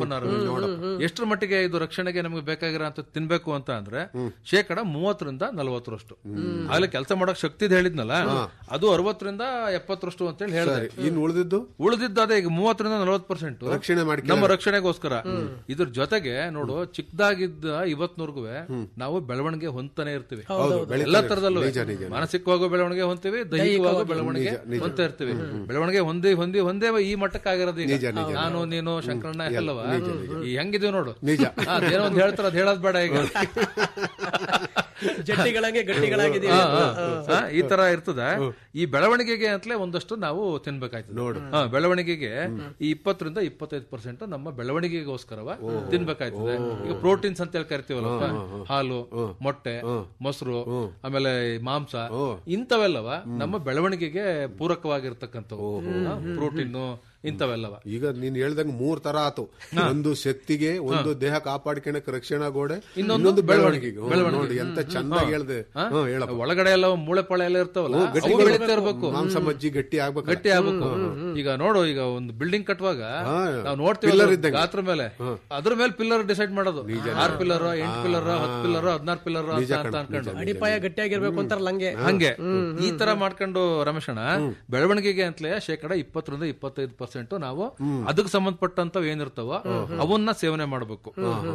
ಎಷ್ಟರ ಮಟ್ಟಿಗೆ ಇದು ರಕ್ಷಣೆಗೆ ನಮಗೆ ಬೇಕಾಗಿರೋ ಅಂತ ತಿನ್ಬೇಕು ಅಂತ ಅಂದ್ರೆ ಶೇಕಡ ಮೂವತ್ತರಿಂದ ನಲವತ್ತರಷ್ಟು ಆಗ್ಲೇ ಕೆಲಸ ಮಾಡಕ್ ಶಕ್ತಿ ಹೇಳಿದ್ನಲ್ಲ ಅದು ಅರವತ್ತರಿಂದ ಎಪ್ಪತ್ತರಷ್ಟು ಅಂತ ಹೇಳಿ ಹೇಳಿದೆ ಇನ್ ಉಳಿದಿದ್ದು ಉಳಿದಿದ್ದು ಅದೇ ಈಗ ಮೂವತ್ತರಿಂದ ನಲವತ್ತು ಪರ್ಸೆಂಟ್ ರಕ್ಷಣೆ ಮಾಡ್ಕೊಳ್ಳಿ. ನಮ್ಮ ರಕ್ಷಣೆಗೋಸ್ಕರ ಇದ್ರ ಜೊತೆಗೆ ನೋಡು ಚಿಕ್ಕದಾಗಿದ್ದ ಇವತ್ನವರ್ಗು ನಾವು ಬೆಳವಣಿಗೆ ಹೊಂತಾನೆ ಇರ್ತೀವಿ ಹೌದು, ಬೆಳೀತಾನೆ ಎಲ್ಲಾ ತರದಲ್ಲೂ ನಿಜ, ನಿಜ, ನಿಜ. ಮಾನಸಿಕವಾಗೂ ಬೆಳವಣಿಗೆ ಹೊಂತೀವಿ ದೈಹಿಕವಾಗೂ ಬೆಳವಣಿಗೆ ನಿಜ, ನಿಜ. ಹೊಂತಾ ಇರ್ತೀವಿ ಬೆಳವಣಿಗೆ ಹೊಂದಿ ಹೊಂದಿ ಹೊಂದೇ ಈ ಮಟ್ಟಕ್ಕೆ ಆಗಿರೋದು ಈಗ. ನಿಜ, ನಿಜ. ನಾನು ನೀನು ಶಂಕರಣ್ಣ ಎಲ್ಲವ ನಿಜ, ನಿಜ. ಈ ಹೆಂಗಿದೀವಿ ನೋಡು ನಿಜ. ಆ, ಅದೇನೋ ಒಂದ್ ಹೇಳ್ತಾರ ಅದ್ ಹೇಳೋದ್ ಬೇಡ ಈಗ ಜಟ್ಟಿಗಳಂಗೆ ಗಟ್ಟಿಗಳಾಗಿದ್ದೀವಿ ಆ, ಆ, ಆ, ಈ ತರ ಇರ್ತದ ಈ ಬೆಳವಣಿಗೆಗೆ ಅಂತಲೇ ಒಂದಷ್ಟು ನಾವು ತಿನ್ಬೇಕಾಯ್ತದೆ ನೋಡು. ಹಾ, ಬೆಳವಣಿಗೆಗೆ ಈ ಇಪ್ಪತ್ತರಿಂದ ಇಪ್ಪತ್ತೈದು ಪರ್ಸೆಂಟ್ ನಮ್ಮ ಬೆಳವಣಿಗೆಗೋಸ್ಕರವ ತಿನ್ಬೇಕಾಯ್ತದೆ ಈಗ ಪ್ರೋಟೀನ್ಸ್ ಅಂತ ಹೇಳಿ ಕರಿತೀವಲ್ಲಪ್ಪ ಹಾಲು ಮೊಟ್ಟೆ ಮೊಸರು ಆಮೇಲೆ ಈ ಮಾಂಸ ಇಂಥವೆಲ್ಲವ ನಮ್ಮ ಬೆಳವಣಿಗೆಗೆ ಪೂರಕವಾಗಿರ್ತಕ್ಕಂಥವು ಪ್ರೋಟೀನು ಇಂಥವೆಲ್ಲವ ಈಗ ನೀನ್ ಹೇಳ್ದಂಗ ಮೂರ್ ತರ ಆತು ಒಂದು ಶಕ್ತಿಗೆ ಒಂದು ದೇಹ ಕಾಪಾಡ್ಕೊಳಕ್ ರಕ್ಷಣಾ ಗೋಡೆ ಇನ್ನೊಂದು ಬೆಳವಣಿಗೆಗೆ ಹ್ಮ್, ನೋಡಿ ಎಂತ ಚಂದಾಗಿ ಹೇಳ್ದೆ ಹಾ? ಹ್ಮ್, ಹೇಳಪ್ಪ ಒಳಗಡೆ ಎಲ್ಲ ಮೂಳೆ ಪಾಳೆ ಎಲ್ಲ ಇರ್ತಾವಲ್ಲ ಹ್ಮ್, ಗಟ್ಟಿ ಅವು ಬೆಳೀತಾ ಇರ್ಬೇಕು ಮಾಂಸ ಮಜ್ಜಿ ಗಟ್ಟಿ ಆಗ್ಬೇಕು ಗಟ್ಟಿ ಆಗ್ಬೇಕು ಈಗ ನೋಡು ಈಗ ಒಂದು ಬಿಲ್ಡಿಂಗ್ ಕಟ್ಟುವಾಗ ಹಾ. ನಾವು ನೋಡ್ತೀವಿ Pillar ಅದ್ರ ಇದ್ದಂಗೆ. ಗಾತ್ರ ಮೇಲೆ ಅದ್ರ ಮೇಲೆ ಪಿಲ್ಲರ್ ಡಿಸೈಡ್ ಮಾಡೋದು ಆರ್ ಪಿಲ್ಲರ್ ಎಂಟ್ ಪಿಲ್ಲರ್ ಹತ್ತು ಪಿಲ್ಲರ್ ಹದಿನಾರು ಪಿಲ್ಲರ್ ಅಂತ ಅಂತ ಅನ್ಕೊಂಡು ಅಡಿಪಾಯ ಗಟ್ಟಿಯಾಗಿರ್ಬೇಕು ಅಂತಾರಲ್ಲ ಹಂಗೆ ಹಂಗೆ ಈ ತರ ಮಾಡ್ಕೊಂಡು ರಮೇಶಣ್ಣ ಬೆಳವಣಿಗೆಗೆ ಅಂತಲೇ ಶೇಕಡ ಇಪ್ಪತ್ತರಿಂದ ಇಪ್ಪತ್ತೈದು ಪರ್ಸೆಂಟ್ ನಾವು ಅದಕ್ಕೆ ಸಂಬಂಧಪಟ್ಟಂತ ಏನಿರ್ತಾವ ಅವನ್ನ ಸೇವನೆ ಮಾಡಬೇಕು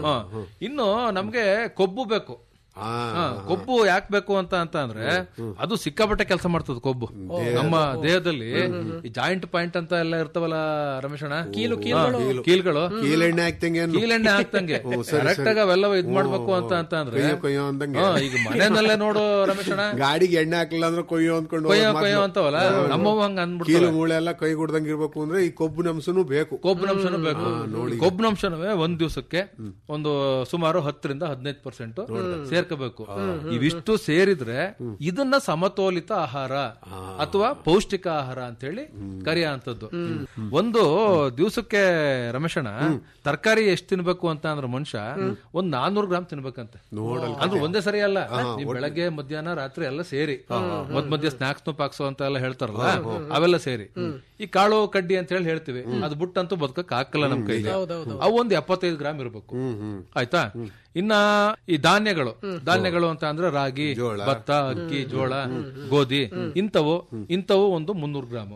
ಇನ್ನು ನಮ್ಗೆ ಕೊಬ್ಬು ಬೇಕು ಹಾ ಹಾ, ಕೊಬ್ಬು ಯಾಕೆ ಬೇಕು ಅಂತ ಅಂತ ಅಂದ್ರೆ ಅದು ಸಿಕ್ಕಾಪಟ್ಟೆ ಕೆಲಸ ಮಾಡ್ತದೆ ಕೊಬ್ಬು ನಮ್ಮ ದೇಹದಲ್ಲಿ ಈ ಜಾಯಿಂಟ್ ಪಾಯಿಂಟ್ ಅಂತ ಎಲ್ಲ ಇರ್ತಾವಲ್ಲ ರಮೇಶಣ್ಣ ಕೀಲು ಕೀಲ್ಗಳು ಕೀಲೆಣ್ಣೆ ಹಾಕ್ತಂಗೆ ಏನು? ಕೀಲೆಣ್ಣೆ ಹಾಕ್ತಂಗೆ ಓ, ಸರಿ, ಕರೆಕ್ಟ್ ಸರಿ. ಆಗಿ ಅವೆಲ್ಲವ ಇದ್ ಮಾಡ್ಬೇಕು ಅಂತ ಅಂತ ಅಂದ್ರೆ ಕೊಯ್ಯೋ ಕೊಯ್ಯೋ ಅಂದಂಗೆ. ಹಾ, ಈಗ ಮನೆಯಲ್ಲೇ ನೋಡು ರಮೇಶಣ್ಣ ಗಾಡಿಗೆ ಎಣ್ಣೆ ಹಾಕ್ಲಿಲ್ಲ ಅಂದ್ರೆ ಕೊಯ್ಯೋ ಅಂದ್ಕೊಂಡು ಕೊಯ್ಯೋ ಹೋಗೋದ್ ಕೊಯ್ಯೋ ಮಾತು. ಅಂತವಲ್ಲ ನಮ್ಮವ್ ಹಂಗ ಕೀಲು ಅಂದ್ಬಿಡ್ತಾರೆ ಮೂಳೆ ಎಲ್ಲ ಕೈ ಗುಡ್ದಂಗ್ ಇರ್ಬೇಕು ಅಂದ್ರೆ ಈ ಕೊಬ್ಬು ನಮ್ಸನು ಬೇಕು ಕೊಬ್ಬಿನಂಶನೂ ಬೇಕು ಕೊಬ್ಬಿನಂಶನವೇ ಒಂದ್ ದಿವಸಕ್ಕೆ ಒಂದು ಸುಮಾರು ಹತ್ತರಿಂದ ಹದಿನೈದು ಪರ್ಸೆಂಟ್ ಸೇರ್ಕೋಬೇಕು ಇವಿಷ್ಟು ಸೇರಿದ್ರೆ ಇದನ್ನ ಸಮತೋಲಿತ ಆಹಾರ ಅಥವಾ ಪೌಷ್ಟಿಕ ಆಹಾರ ಅಂತ ಹೇಳಿ ಕರೆಯ ಅಂತದ್ದು ಒಂದು ದಿವಸಕ್ಕೆ ರಮೇಶಣ್ಣ ತರಕಾರಿ ಎಷ್ಟ್ ತಿನ್ಬೇಕು ಅಂತ ಅಂದ್ರೆ ಮನುಷ್ಯ ಒಂದ್ ನಾನ್ನೂರು ಗ್ರಾಮ್ ತಿನ್ಬೇಕಂತೆ ಅಂದ್ರೆ ಒಂದೇ ಸರಿ ಅಲ್ಲ ನೀವ್ ಬೆಳಗ್ಗೆ ಮಧ್ಯಾಹ್ನ ರಾತ್ರಿ ಎಲ್ಲ ಸೇರಿ ಮದ್ ಮಧ್ಯ ಸ್ನಾಕ್ಸ್ ಪಾಕ್ಸೋ ಅಂತ ಎಲ್ಲ ಹೇಳ್ತಾರಲ್ಲ ಅವೆಲ್ಲ ಸೇರಿ ಈ ಕಾಳು ಕಡ್ಡಿ ಅಂತ ಹೇಳಿ ಹೇಳ್ತೀವಿ ಅದು ಬಿಟ್ಟಂತೂ ಬದುಕಕ್ ಹಾಕಲ್ಲ ನಮ್ ಕೈಲಿ ಅವು ಒಂದ್ ಎಪ್ಪತ್ತೈದು ಗ್ರಾಮ್ ಇರ್ಬೇಕು ಆಯ್ತಾ ಇನ್ನ ಈ ಧಾನ್ಯಗಳು ಧಾನ್ಯಗಳು ಅಂತ ಅಂದ್ರೆ ರಾಗಿ ಭತ್ತ ಅಕ್ಕಿ ಜೋಳ ಗೋಧಿ ಇಂಥವು ಇಂಥವು ಒಂದು ಮುನ್ನೂರು ಗ್ರಾಮ್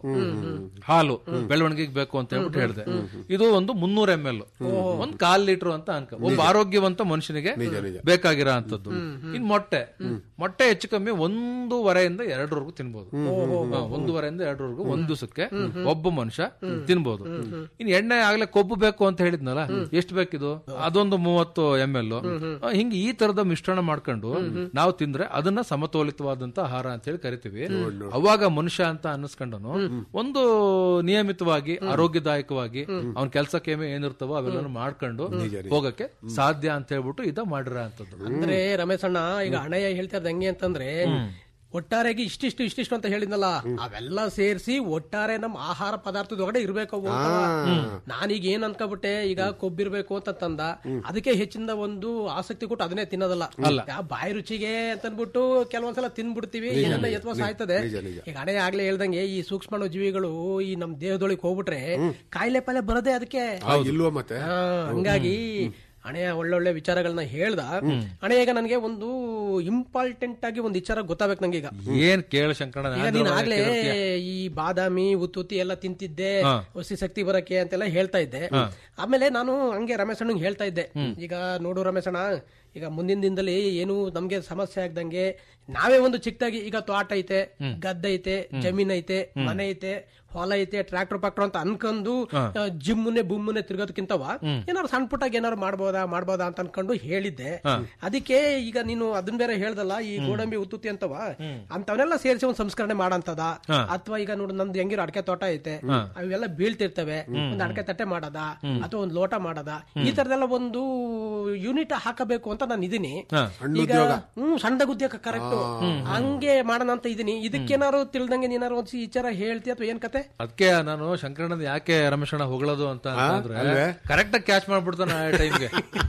ಹಾಲು ಬೆಳವಣಿಗೆಗೆ ಬೇಕು ಅಂತ ಹೇಳ್ಬಿಟ್ಟು ಹೇಳಿದೆ ಇದು ಒಂದು ಮುನ್ನೂರ ಎಂ ಎಲ್ ಒಂದ್ ಕಾಲ್ ಲೀಟರ್ ಅಂತ ಅನ್ಕ ಒಬ್ಬ ಆರೋಗ್ಯವಂತ ಮನುಷ್ಯನಿಗೆ ಬೇಕಾಗಿರೋ ಅಂತದ್ದು ಇನ್ ಮೊಟ್ಟೆ ಮೊಟ್ಟೆ ಹೆಚ್ಚು ಕಮ್ಮಿ ಒಂದೂವರೆಯಿಂದ ಎರಡರವರೆಗೂ ತಿನ್ಬೋದು ಹಾ, ಒಂದೂವರೆಯಿಂದ ಎರಡರವರೆಗೂ ಒಂದ್ ದಿವಸಕ್ಕೆ ಒಬ್ಬ ಮನುಷ್ಯ ತಿನ್ಬೋದು ಇನ್ ಎಣ್ಣೆ ಆಗ್ಲೇ ಕೊಬ್ಬು ಬೇಕು ಅಂತ ಹೇಳಿದ್ನಲ್ಲ ಎಷ್ಟು ಬೇಕಿದು ಅದೊಂದು ಮೂವತ್ತು ಎಂ ಎಲ್ ಹಿಂಗೆ ಈ ತರದ ಮಿಶ್ರಣ ಮಾಡ್ಕೊಂಡು ನಾವು ತಿಂದ್ರೆ ಅದನ್ನ ಸಮತೋಲಿತವಾದಂತ ಆಹಾರ ಅಂತ ಹೇಳಿ ಕರಿತೀವಿ ಅವಾಗ ಮನುಷ್ಯ ಅಂತ ಅನ್ನಿಸ್ಕೊಂಡನು ಒಂದು ನಿಯಮಿತವಾಗಿ ಆರೋಗ್ಯದಾಯಕವಾಗಿ ಅವ್ನ ಕೆಲ್ಸಕ್ಕೆ ಏನಿರ್ತವೋ ಅವೆಲ್ಲ ಮಾಡ್ಕೊಂಡು ಹೋಗಕ್ಕೆ ಸಾಧ್ಯ ಅಂತ ಹೇಳ್ಬಿಟ್ಟು ಇದ ಮಾಡಿರ ಅಂತದ್ದು ಅಂದ್ರೆ ರಮೇಶ್ ಅಣ್ಣ ಈಗ ಹಣಯ್ಯ ಹೇಳ್ತಾ ಇರೋದು ಹೆಂಗೆ ಅಂತಂದ್ರೆ ಒಟ್ಟಾರೆಯಾಗಿ ಇಷ್ಟಿಷ್ಟು ಇಷ್ಟಿಷ್ಟು ಅಂತ ಹೇಳಿದ್ನಲ್ಲ ಅವೆಲ್ಲ ಸೇರಿಸಿ ಒಟ್ಟಾರೆ ನಮ್ಮ ಆಹಾರ ಪದಾರ್ಥದೊಳಗಡೆ ಇರ್ಬೇಕು ಅವು ಅಂತವ. ನಾನೀಗ ಏನ್ ಅನ್ಕೋಬಿಟ್ಟೆ ಈಗ ಕೊಬ್ಬಿರ್ಬೇಕು ಅಂತ ತಂದ ಅದಕ್ಕೆ ಹೆಚ್ಚಿನ ಒಂದು ಆಸಕ್ತಿ ಕೊಟ್ಟು ಅದನ್ನೇ ತಿನ್ನೋದಲ್ಲ ಯಾ ಬಾಯಿ ರುಚಿಗೆ ಅಂತ ಅನ್ಬಿಟ್ಟು ಕೆಲವೊಂದ್ಸಲ ತಿನ್ಬಿಡ್ತೀವಿ ಏನನ್ನ ಎತ್ವ ಸಾಯ್ತದೆ ಈಗ ಹಣೆ ಆಗ್ಲೇ ಹೇಳ್ದಂಗೆ ಈ ಸೂಕ್ಷ್ಮಾಣು ಜೀವಿಗಳು ಈ ನಮ್ ದೇಹದೊಳಗೆ ಹೋಗ್ಬಿಟ್ರೆ ಕಾಯಿಲೆ ಪಾಲೆ ಬರೋದೇ ಅದಕ್ಕೆ ಆ, ಇಲ್ವೋ ಮತ್ತೆ ಆ, ಹಂಗಾಗಿ ಹಣೆಯ ಒಳ್ಳೊಳ್ಳೆ ವಿಚಾರಗಳನ್ನ ಹೇಳ್ದ ಹಣೆ ಈಗ ನನಗೆ ಒಂದು ಇಂಪಾರ್ಟೆಂಟ್ ಆಗಿ ಒಂದು ವಿಚಾರ ಗೊತ್ತಾಗ್ಬೇಕು ನಂಗೆ ಈಗ ಏನ್ ಕೇಳ ಶಂಕರಣ್ಣ ಈಗ ನೀನ್ ಆಗ್ಲೇ ಈ ಬಾದಾಮಿ ಉತ್ತುತ್ತಿ ಎಲ್ಲ ತಿಂತಿದ್ದೆ ಹೊಸಿ ಶಕ್ತಿ ಬರಕ್ಕೆ ಅಂತೆಲ್ಲ ಹೇಳ್ತಾ ಇದ್ದೆ ಆಮೇಲೆ ನಾನು ಹಂಗೆ ರಮೇಶ್ ಅಣ್ಣಂಗೆ ಹೇಳ್ತಾ ಇದ್ದೆ ಈಗ ನೋಡು ರಮೇಶ್ ಅಣ್ಣ ಈಗ ಮುಂದಿನ ದಿನದಲ್ಲಿ ಏನು ನಮ್ಗೆ ಸಮಸ್ಯೆ ಆಗ್ದಂಗೆ ನಾವೇ ಒಂದು ಚಿಕ್ಕದಾಗಿ ಈಗ ತೋಟ ಐತೆ ಗದ್ದೆ ಐತೆ ಜಮೀನ್ ಐತೆ ಮನೆ ಐತೆ ಹೊಲ ಐತೆ ಟ್ರಾಕ್ಟರ್ ಪಾಕ್ಟರ್ ಅಂತ ಅನ್ಕೊಂಡು ಜಿಮ್ಮನೆ ಬುಮ್ಮನೆ ತಿರ್ಗೋದಕ್ಕಿಂತವ ಏನಾರು ಸಣ್ಣ ಪುಟ್ಟಾಗಿ ಏನಾರು ಮಾಡ್ಬೋದಾ ಮಾಡ್ಬೋದಾ ಅಂತ ಅನ್ಕೊಂಡು ಹೇಳಿದ್ದೆ ಅದಕ್ಕೆ ಈಗ ನೀನು ಅದನ್ನ ಬೇರೆ ಹೇಳ್ದಲ್ಲ ಈ ಗೋಡಂಬಿ ಉತ್ತುತ್ತಿ ಅಂತವ ಅಂತವನ್ನೆಲ್ಲ ಸೇರಿಸಿ ಒಂದು ಸಂಸ್ಕರಣೆ ಮಾಡಂತದ ಅಥವಾ ಈಗ ನೋಡು ನಮ್ದು ಹೆಂಗಿರೋ ಅಡಕೆ ತೋಟ ಐತೆ ಅವೆಲ್ಲ ಬೀಳ್ತಿರ್ತವೆ ಒಂದು ಅಡಕೆ ತಟ್ಟೆ ಮಾಡದ ಅಥವಾ ಒಂದು ಲೋಟ ಮಾಡದ ಈ ತರದೆಲ್ಲ ಒಂದು ಯೂನಿಟ್ ಹಾಕಬೇಕು ಅಂತ ನಾನು ಇದೀನಿ ಈಗ ಹ್ಮ್ ಸಣ್ಣ ಉದ್ಯೋಗ ಕರೆಕ್ಟ್ ಹಂಗೆ ಮಾಡೋಣ ಅಂತ ಇದೀನಿ ಇದಕ್ಕೇನಾರು ತಿಳ್ದಂಗೆ ನೀನಾರು ಒಂದ್ ವಿಚಾರ ಹೇಳ್ತಿ ಅಥವಾ ಏನ್ ಕತೆ ಅದಕ್ಕೆ ನಾನು ಶಂಕರಣ್ಣ ಯಾಕೆ ರಮೇಶಣ್ಣ ಹೊಗಳೋದು ಅಂತ ಅಂದ್ರೆ ಕರೆಕ್ಟ್ ಆಗಿ ಕ್ಯಾಚ್ ಮಾಡ್ಬಿಡ್ತಾನೆ ಆ ಟೈಮ್ಗೆ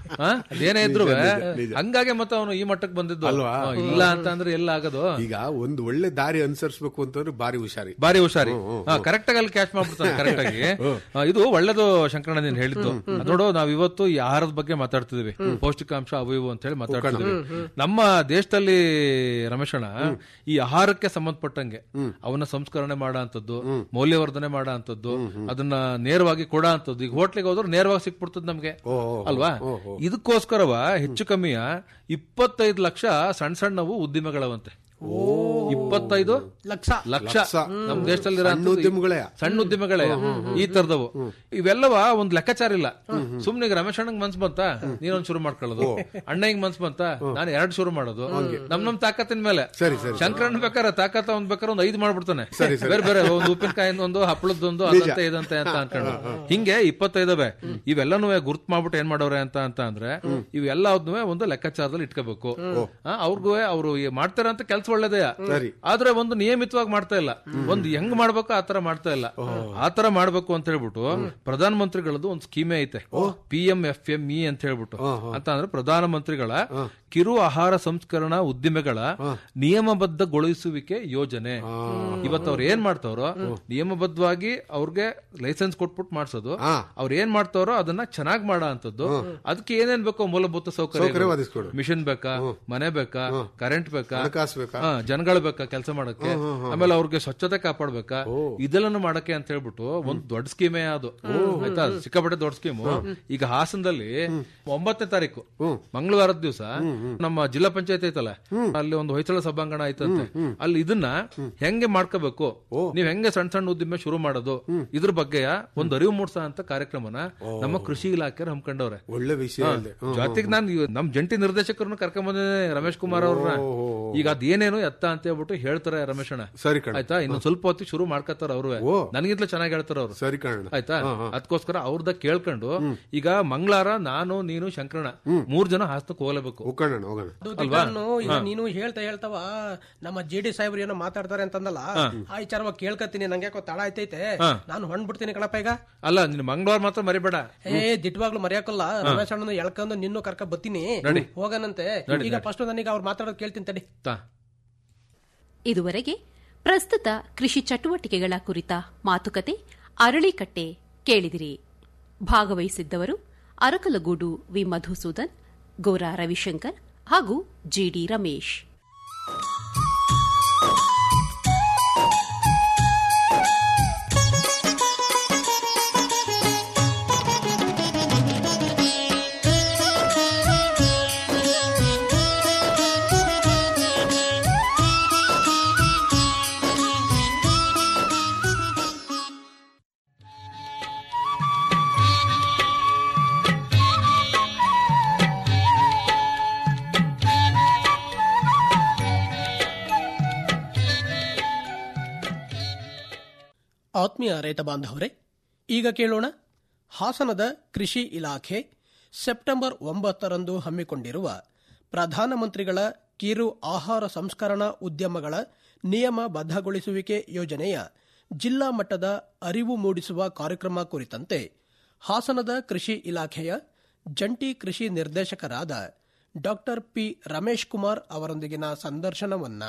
ಅದೇನೇ ಇದ್ರು ಹಂಗಾಗಿ ಮತ್ತೆ ಅವನು ಈ ಮಟ್ಟಕ್ಕೆ ಬಂದಿದ್ದು ಅಲ್ವಾ? ಹಾ, ಇಲ್ಲ ಅಂತ ಅಂದ್ರೆ ಎಲ್ಲ ಆಗೋದು ಈಗ ಒಂದು ಒಳ್ಳೆ ದಾರಿ ಅನುಸರಿಸಬೇಕು ಅಂತಂದ್ರೆ ಬಾರಿ ಹುಷಾರಿ ಬಾರಿ ಹುಷಾರಿ ಕರೆಕ್ಟ್ ಆಗಿ ಅಲ್ಲಿ ಕ್ಯಾಚ್ ಮಾಡ್ಬಿಡ್ತಾನೆ ಕರೆಕ್ಟ್ ಆಗಿ ಆ, ಇದು ಒಳ್ಳೇದು ಶಂಕರಣ್ಣ ನೀನ್ ಹೇಳಿದ್ದು ಅದ್ ನೋಡು ನಾವ್ ಇವತ್ತು ಈ ಆಹಾರದ ಬಗ್ಗೆ ಮಾತಾಡ್ತಿದೀವಿ ಪೌಷ್ಟಿಕಾಂಶ ಅವು ಇವು ಅಂತ ಹೇಳಿ ಮಾತಾಡ್ತಿದೀವಿ ನಮ್ಮ ದೇಶದಲ್ಲಿ ರಮೇಶಣ್ಣ ಈ ಆಹಾರಕ್ಕೆ ಸಂಬಂಧಪಟ್ಟಂಗೆ ಅವನ್ನ ಸಂಸ್ಕರಣೆ ಮಾಡೋ ಅಂತದ್ದು ಮೌಲ್ಯವರ್ಧನೆ ಮಾಡೋ ಅಂತದ್ದು ಅದನ್ನ ನೇರವಾಗಿ ಕೊಡೋ ಅಂತದ್ದು ಈಗ ಹೋಟ್ಲಿಗೆ ಹೋದ್ರೆ ನೇರವಾಗಿ ಸಿಕ್ಬಿಡ್ತದ ನಮ್ಗೆ ಅಲ್ವಾ ಇದಕ್ಕೋಸ್ಕರವ ಹೆಚ್ಚು ಕಮ್ಮಿಯ ಇಪ್ಪತ್ತೈದು ಲಕ್ಷ ಸಣ್ಣ ಸಣ್ಣವು ಉದ್ದಿಮೆಗಳವಂತೆ ಇಪ್ಪತ್ತೈದು ಲಕ್ಷ ಲಕ್ಷ ನಮ್ ದೇಶದಲ್ಲಿ ಸಣ್ಣ ಉದ್ಯಮಗಳೇ. ಸಣ್ಣ ಉದ್ಯಮಗಳೇ ಈ ತರದವು ಇವೆಲ್ಲವ ಒಂದ್ ಲೆಕ್ಕಾಚಾರ ಇಲ್ಲ ಸುಮ್ನೆ ಈಗ ರಮೇಶ್ ಅಣ್ಣಂಗ್ ಮನ್ಸ್ ಬಂತ ನೀನೊಂದ್ ಶುರು ಮಾಡ್ಕೊಳ್ಳೋದು ಅಣ್ಣಂಗ್ ಮನ್ಸ್ ಬಂತ ನಾನು ಎರಡ್ ಶುರು ಮಾಡೋದು ನಮ್ ನಮ್ ತಾಕತ್ತಿನ ಮೇಲೆ ಸರಿ, ಸರಿ. ಶಂಕರಣ್ಣ ಬೇಕಾರೆ ತಾಕತ್ತ ಒಂದ್ ಬೇಕಾದ್ರೆ ಒಂದ್ ಐದ್ ಮಾಡ್ಬಿಡ್ತಾನೆ ಬೇರೆ ಬೇರೆ ಒಂದು ಉಪ್ಪಿನಕಾಯಿಂದೊಂದು ಹಪ್ಪಳದೊಂದು ಅದಂತೆ ಇದಂತೆ ಅಂತ ಅನ್ಕೊಂಡು ಹಿಂಗೆ ಇಪ್ಪತ್ತೈದವೆ ಇವೆಲ್ಲನೂ ಗುರ್ತ್ ಮಾಡ್ಬಿಟ್ಟು ಏನ್ ಮಾಡವ್ರೆ ಅಂತ ಅಂತ ಅಂದ್ರೆ ಇವೆಲ್ಲದನ್ನೂ ಒಂದು ಲೆಕ್ಕಾಚಾರದಲ್ಲಿ ಇಟ್ಕೋಬೇಕು ಅವ್ರಿಗೂ ಅವ್ರು ಈ ಮಾಡ್ತಾರೆ ಅಂತ ಕೆಲ್ಸ ಒಳ್ಳೇದೇ ಆದ್ರೆ ಒಂದು ನಿಯಮಿತವಾಗಿ ಮಾಡ್ತಾ ಇಲ್ಲ ಒಂದು ಹೆಂಗ್ ಮಾಡ್ಬೇಕು ಆತರ ಮಾಡ್ತಾ ಇಲ್ಲ ಆತರ ಮಾಡ್ಬೇಕು ಅಂತ ಹೇಳ್ಬಿಟ್ಟು ಪ್ರಧಾನ ಮಂತ್ರಿಗಳದ್ದು ಒಂದು ಸ್ಕೀಮೇ ಐತೆ P M F M E ಅಂತ ಹೇಳ್ಬಿಟ್ಟು ಅಂತ ಅಂದ್ರೆ ಪ್ರಧಾನ ಮಂತ್ರಿಗಳ ಕಿರು ಆಹಾರ ಸಂಸ್ಕರಣಾ ಉದ್ದಿಮೆಗಳ ನಿಯಮಬದ್ಧಗೊಳಿಸುವಿಕೆ ಯೋಜನೆ ಇವತ್ತು ಅವ್ರು ಏನ್ ಮಾಡ್ತಾವ್ರೋ ನಿಯಮಬದ್ಧವಾಗಿ ಅವ್ರಿಗೆ ಲೈಸೆನ್ಸ್ ಕೊಟ್ಬಿಟ್ಟು ಮಾಡ್ಸೋದು ಅವ್ರು ಏನ್ ಮಾಡ್ತಾವ್ರೋ ಅದನ್ನ ಚೆನ್ನಾಗ್ ಮಾಡೋ ಅಂತದ್ದು ಅದಕ್ಕೆ ಏನೇನ್ ಬೇಕೋ ಮೂಲಭೂತ ಸೌಕರ್ಯ ಸೌಕರ್ಯ ಒದಗಿಸ್ಕೊಡು. ಮಿಷನ್ ಬೇಕಾ ಮನೆ ಬೇಕಾ ಕರೆಂಟ್ ಬೇಕಾ ಹಣಕಾಸು ಬೇಕಾ? ಹಾ, ಜನಗಳು ಬೇಕಾ ಕೆಲಸ ಮಾಡಕ್ಕೆ ಆಮೇಲೆ ಅವ್ರಿಗೆ ಸ್ವಚ್ಛತೆ ಕಾಪಾಡ್ಬೇಕಾ ಇದೆಲ್ಲನು ಮಾಡಕ್ಕೆ ಅಂತ ಹೇಳ್ಬಿಟ್ಟು ಒಂದ್ ದೊಡ್ಡ ಸ್ಕೀಮೇ ಅದು ಆಯ್ತಾ ಸಿಕ್ಕಾಪಟ್ಟೆ ದೊಡ್ಡ ಸ್ಕೀಮು ಈಗ ಹಾಸನದಲ್ಲಿ ಒಂಬತ್ತನೇ ತಾರೀಕು ಮಂಗಳವಾರದ ದಿವಸ ನಮ್ಮ ಜಿಲ್ಲಾ ಪಂಚಾಯತ್ ಐತಲ್ಲ ಅಲ್ಲಿ ಒಂದು ಹೊಯ್ಸಳ ಸಭಾಂಗಣ ಐತಂತೆ ಅಲ್ಲಿ ಇದನ್ನ ಹೆಂಗೆ ಮಾಡ್ಕೋಬೇಕು ನೀವ್ ಹೆಂಗೆ ಸಣ್ಣ ಸಣ್ಣ ಉದ್ದಿಮೆ ಶುರು ಮಾಡೋದು ಇದ್ರ ಬಗ್ಗೆ ಒಂದು ಅರಿವು ಮೂಡ್ಸ ಅಂತ ಕಾರ್ಯಕ್ರಮನ ನಮ್ಮ ಕೃಷಿ ಇಲಾಖೆ ಹಮ್ಮಿಕೊಂಡವ್ರೆ ಒಳ್ಳೆ ವಿಷಯ ಅಲ್ಲೇ. ಹ್ಮ್, ಜೊತೆಗೆ ನಾನು ಇವ್- ನಮ್ ಜಂಟಿ ನಿರ್ದೇಶಕರನ್ನು ಕರ್ಕೊಂಡ್ ಬಂದಿದ್ದೇನೆ ರಮೇಶ್ ಕುಮಾರ್ ಅವ್ರನ್ನ ಈಗ ಅದೇನೇನು ಎತ್ತ ಅಂತ ಹೇಳ್ಬಿಟ್ಟು ಹೇಳ್ತಾರೆ ರಮೇಶ್ ಅಣ್ಣ ಸರಿ ಕಣ ಆಯ್ತಾ ಇನ್ನು ಸ್ವಲ್ಪ ಹೊತ್ತಿಗೆ ಶುರು ಮಾಡ್ಕತ್ತಾರ ಅವ್ರು ನನಗಿಂತಲೂ ಚೆನ್ನಾಗಿ ಹೇಳ್ತಾರ ಅವ್ರು ಸರಿ ಕಣ ಆಯ್ತಾ ಅದಕ್ಕೋಸ್ಕರ ಅವ್ರದ ಕೇಳ್ಕೊಂಡು ಈಗ ಮಂಗಳಾರ ನಾನು ನೀನು ಶಂಕರಣ ಮೂರ್ ಜನ ಹಾಸನಕ್ಕೆ ಹೋಗ್ಲೇಬೇಕು ಹೋಗೋಣ ಹೋಗೋಣ ಅದು ಅಲ್ವಾ? ದಿಕ್ಕಾನು ಈಗ ನೀನು ಹೇಳ್ತಾ ಹೇಳ್ತಾವ ನಮ್ಮ ಜೆ ಡಿ ಸಾಹೇಬ್ರು ಏನೋ ಮಾತಾಡ್ತಾರೆ ಅಂತಂದಲ್ಲ ಆ ವಿಚಾರವಾಗಿ ಕೇಳ್ಕತ್ತೀನಿ ನಂಗೆ ಯಾಕೋ ತಡ ಆಯ್ತೈತೆ ನಾನು ಹೊಂಡ್ಬಿಡ್ತೀನಿ ಕಣಪ್ಪ ಈಗ ಅಲ್ಲ ನಿನ್ ಮಂಗಳವಾರ ಮಾತ್ರ ಮರಿಬೇಡ ಏ ದಿಟ್ಟವಾಗ್ಲು ಮರೆಯಾಕಲ್ಲ ರಮೇಶ್ ಅಣ್ಣನ ಎಳ್ಕೊಂಡು ನಿನ್ನೂ ಕರ್ಕ ಬತ್ತೀನಿ ಹೋಗನಂತೆ ಈಗ ಫಸ್ಟ್ ನನಗೆ ಅವ್ರು ಮಾತಾಡೋದು ಕೇಳ್ತೀನಿ ತಡಿ ತಾ. ಇದುವರೆಗೆ ಪ್ರಸ್ತುತ ಕೃಷಿ ಚಟುವಟಿಕೆಗಳ ಕುರಿತ ಮಾತುಕತೆ ಅರಳಿಕಟ್ಟೆ ಕೇಳಿದಿರಿ ಭಾಗವಹಿಸಿದ್ದವರು ಅರಕಲಗೂಡು ವಿ ಮಧುಸೂದನ್ ಗೋರಾ ರವಿಶಂಕರ್ ಹಾಗೂ ಜಿಡಿ ರಮೇಶ್ Thank you. ಆತ್ಮೀಯ ರೈತ ಬಾಂಧವರೇ ಈಗ ಕೇಳೋಣ ಹಾಸನದ ಕೃಷಿ ಇಲಾಖೆ ಸೆಪ್ಟೆಂಬರ್ ಒಂಬತ್ತರಂದು ಹಮ್ಮಿಕೊಂಡಿರುವ ಪ್ರಧಾನಮಂತ್ರಿಗಳ ಕಿರು ಆಹಾರ ಸಂಸ್ಕರಣಾ ಉದ್ಯಮಗಳ ನಿಯಮ ಬದ್ಧಗೊಳಿಸುವಿಕೆ ಯೋಜನೆಯ ಜಿಲ್ಲಾ ಮಟ್ಟದ ಅರಿವು ಮೂಡಿಸುವ ಕಾರ್ಯಕ್ರಮ ಕುರಿತಂತೆ ಹಾಸನದ ಕೃಷಿ ಇಲಾಖೆಯ ಜಂಟಿ ಕೃಷಿ ನಿರ್ದೇಶಕರಾದ ಡಾಕ್ಟರ್ ಪಿ ರಮೇಶ್ ಕುಮಾರ್ ಅವರೊಂದಿಗಿನ ಸಂದರ್ಶನವನ್ನ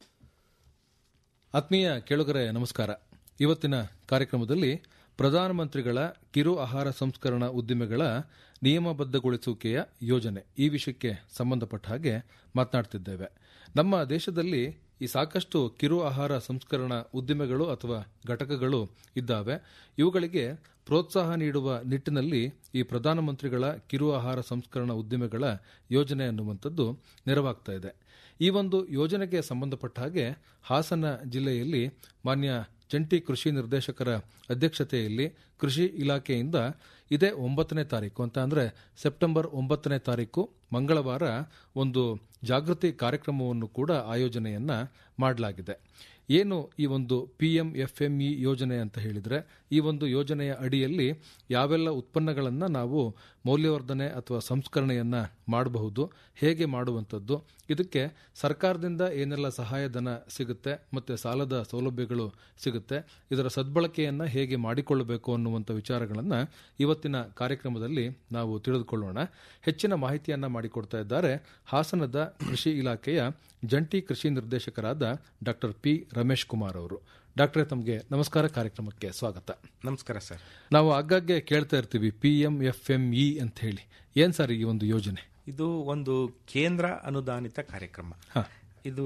ಆತ್ಮೀಯ ಕೇಳುಗರೆ ನಮಸ್ಕಾರ ಇವತ್ತಿನ ಕಾರ್ಯಕ್ರಮದಲ್ಲಿ ಪ್ರಧಾನಮಂತ್ರಿಗಳ ಕಿರು ಆಹಾರ ಸಂಸ್ಕರಣಾ ಉದ್ದಿಮೆಗಳ ನಿಯಮಬದ್ಧಗೊಳಿಸುವಿಕೆಯ ಯೋಜನೆ ಈ ವಿಷಯಕ್ಕೆ ಸಂಬಂಧಪಟ್ಟ ಹಾಗೆ ಮಾತನಾಡ್ತಿದ್ದೇವೆ ನಮ್ಮ ದೇಶದಲ್ಲಿ ಈ ಸಾಕಷ್ಟು ಕಿರು ಆಹಾರ ಸಂಸ್ಕರಣಾ ಉದ್ದಿಮೆಗಳು ಅಥವಾ ಘಟಕಗಳು ಇದ್ದಾವೆ ಇವುಗಳಿಗೆ ಪ್ರೋತ್ಸಾಹ ನೀಡುವ ನಿಟ್ಟಿನಲ್ಲಿ ಈ ಪ್ರಧಾನಮಂತ್ರಿಗಳ ಕಿರು ಆಹಾರ ಸಂಸ್ಕರಣಾ ಉದ್ದಿಮೆಗಳ ಯೋಜನೆ ಅನ್ನುವಂಥದ್ದು ನೆರವಾಗ್ತಾ ಇದೆ ಈ ಒಂದು ಯೋಜನೆಗೆ ಸಂಬಂಧಪಟ್ಟ ಹಾಗೆ ಹಾಸನ ಜಿಲ್ಲೆಯಲ್ಲಿ ಮಾನ್ಯ ಜಂಟಿ ಕೃಷಿ ನಿರ್ದೇಶಕರ ಅಧ್ಯಕ್ಷತೆಯಲ್ಲಿ ಕೃಷಿ ಇಲಾಖೆಯಿಂದ ಇದೇ ಒಂಬತ್ತನೇ ತಾರೀಕು ಅಂತ ಅಂದರೆ ಸೆಪ್ಟೆಂಬರ್ ಒಂಬತ್ತನೇ ತಾರೀಕು ಮಂಗಳವಾರ ಒಂದು ಜಾಗೃತಿ ಕಾರ್ಯಕ್ರಮವನ್ನು ಕೂಡ ಆಯೋಜನೆಯನ್ನ ಮಾಡಲಾಗಿದೆ ಏನು ಈ ಒಂದು P M F M E ಯೋಜನೆ ಅಂತ ಹೇಳಿದರೆ ಈ ಒಂದು ಯೋಜನೆಯ ಅಡಿಯಲ್ಲಿ ಯಾವೆಲ್ಲ ಉತ್ಪನ್ನಗಳನ್ನು ನಾವು ಮೌಲ್ಯವರ್ಧನೆ ಅಥವಾ ಸಂಸ್ಕರಣೆಯನ್ನ ಮಾಡಬಹುದು ಹೇಗೆ ಮಾಡುವಂಥದ್ದು ಇದಕ್ಕೆ ಸರ್ಕಾರದಿಂದ ಏನೆಲ್ಲ ಸಹಾಯಧನ ಸಿಗುತ್ತೆ ಮತ್ತು ಸಾಲದ ಸೌಲಭ್ಯಗಳು ಸಿಗುತ್ತೆ ಇದರ ಸದ್ಬಳಕೆಯನ್ನು ಹೇಗೆ ಮಾಡಿಕೊಳ್ಳಬೇಕು ಅನ್ನುವಂಥ ವಿಚಾರಗಳನ್ನು ಇವತ್ತಿನ ಕಾರ್ಯಕ್ರಮದಲ್ಲಿ ನಾವು ತಿಳಿದುಕೊಳ್ಳೋಣ ಹೆಚ್ಚಿನ ಮಾಹಿತಿಯನ್ನ ಮಾಡಿಕೊಡ್ತಾ ಇದ್ದಾರೆ ಹಾಸನದ ಕೃಷಿ ಇಲಾಖೆಯ ಜಂಟಿ ಕೃಷಿ ನಿರ್ದೇಶಕರಾದ ಡಾಕ್ಟರ್ ಪಿ ರಮೇಶ್ ಕುಮಾರ್ ಅವರು ಡಾಕ್ಟ್ರೇ ತಮಗೆ ನಮಸ್ಕಾರ ಕಾರ್ಯಕ್ರಮಕ್ಕೆ ಸ್ವಾಗತ ನಮಸ್ಕಾರ ಸರ್ ನಾವು ಆಗಾಗ್ಗೆ ಕೇಳ್ತಾ ಇರ್ತೀವಿ P M F M E ಅಂತ ಹೇಳಿ ಏನ್ ಸರ್ ಈ ಒಂದು ಯೋಜನೆ ಇದು ಒಂದು ಕೇಂದ್ರ ಅನುದಾನಿತ ಕಾರ್ಯಕ್ರಮ ಇದು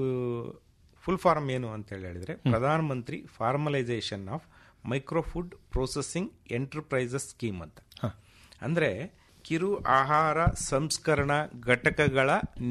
ಫುಲ್ ಫಾರ್ಮ್ ಏನು ಅಂತ ಹೇಳಿ ಹೇಳಿದ್ರೆ ಪ್ರಧಾನ ಮಂತ್ರಿ formalisation of micro food processing enterprises scheme ಅಂತ ಅಂದ್ರೆ ಕಿರು ಆಹಾರ ಸಂಸ್ಕರಣಾ ಘಟಕಗಳ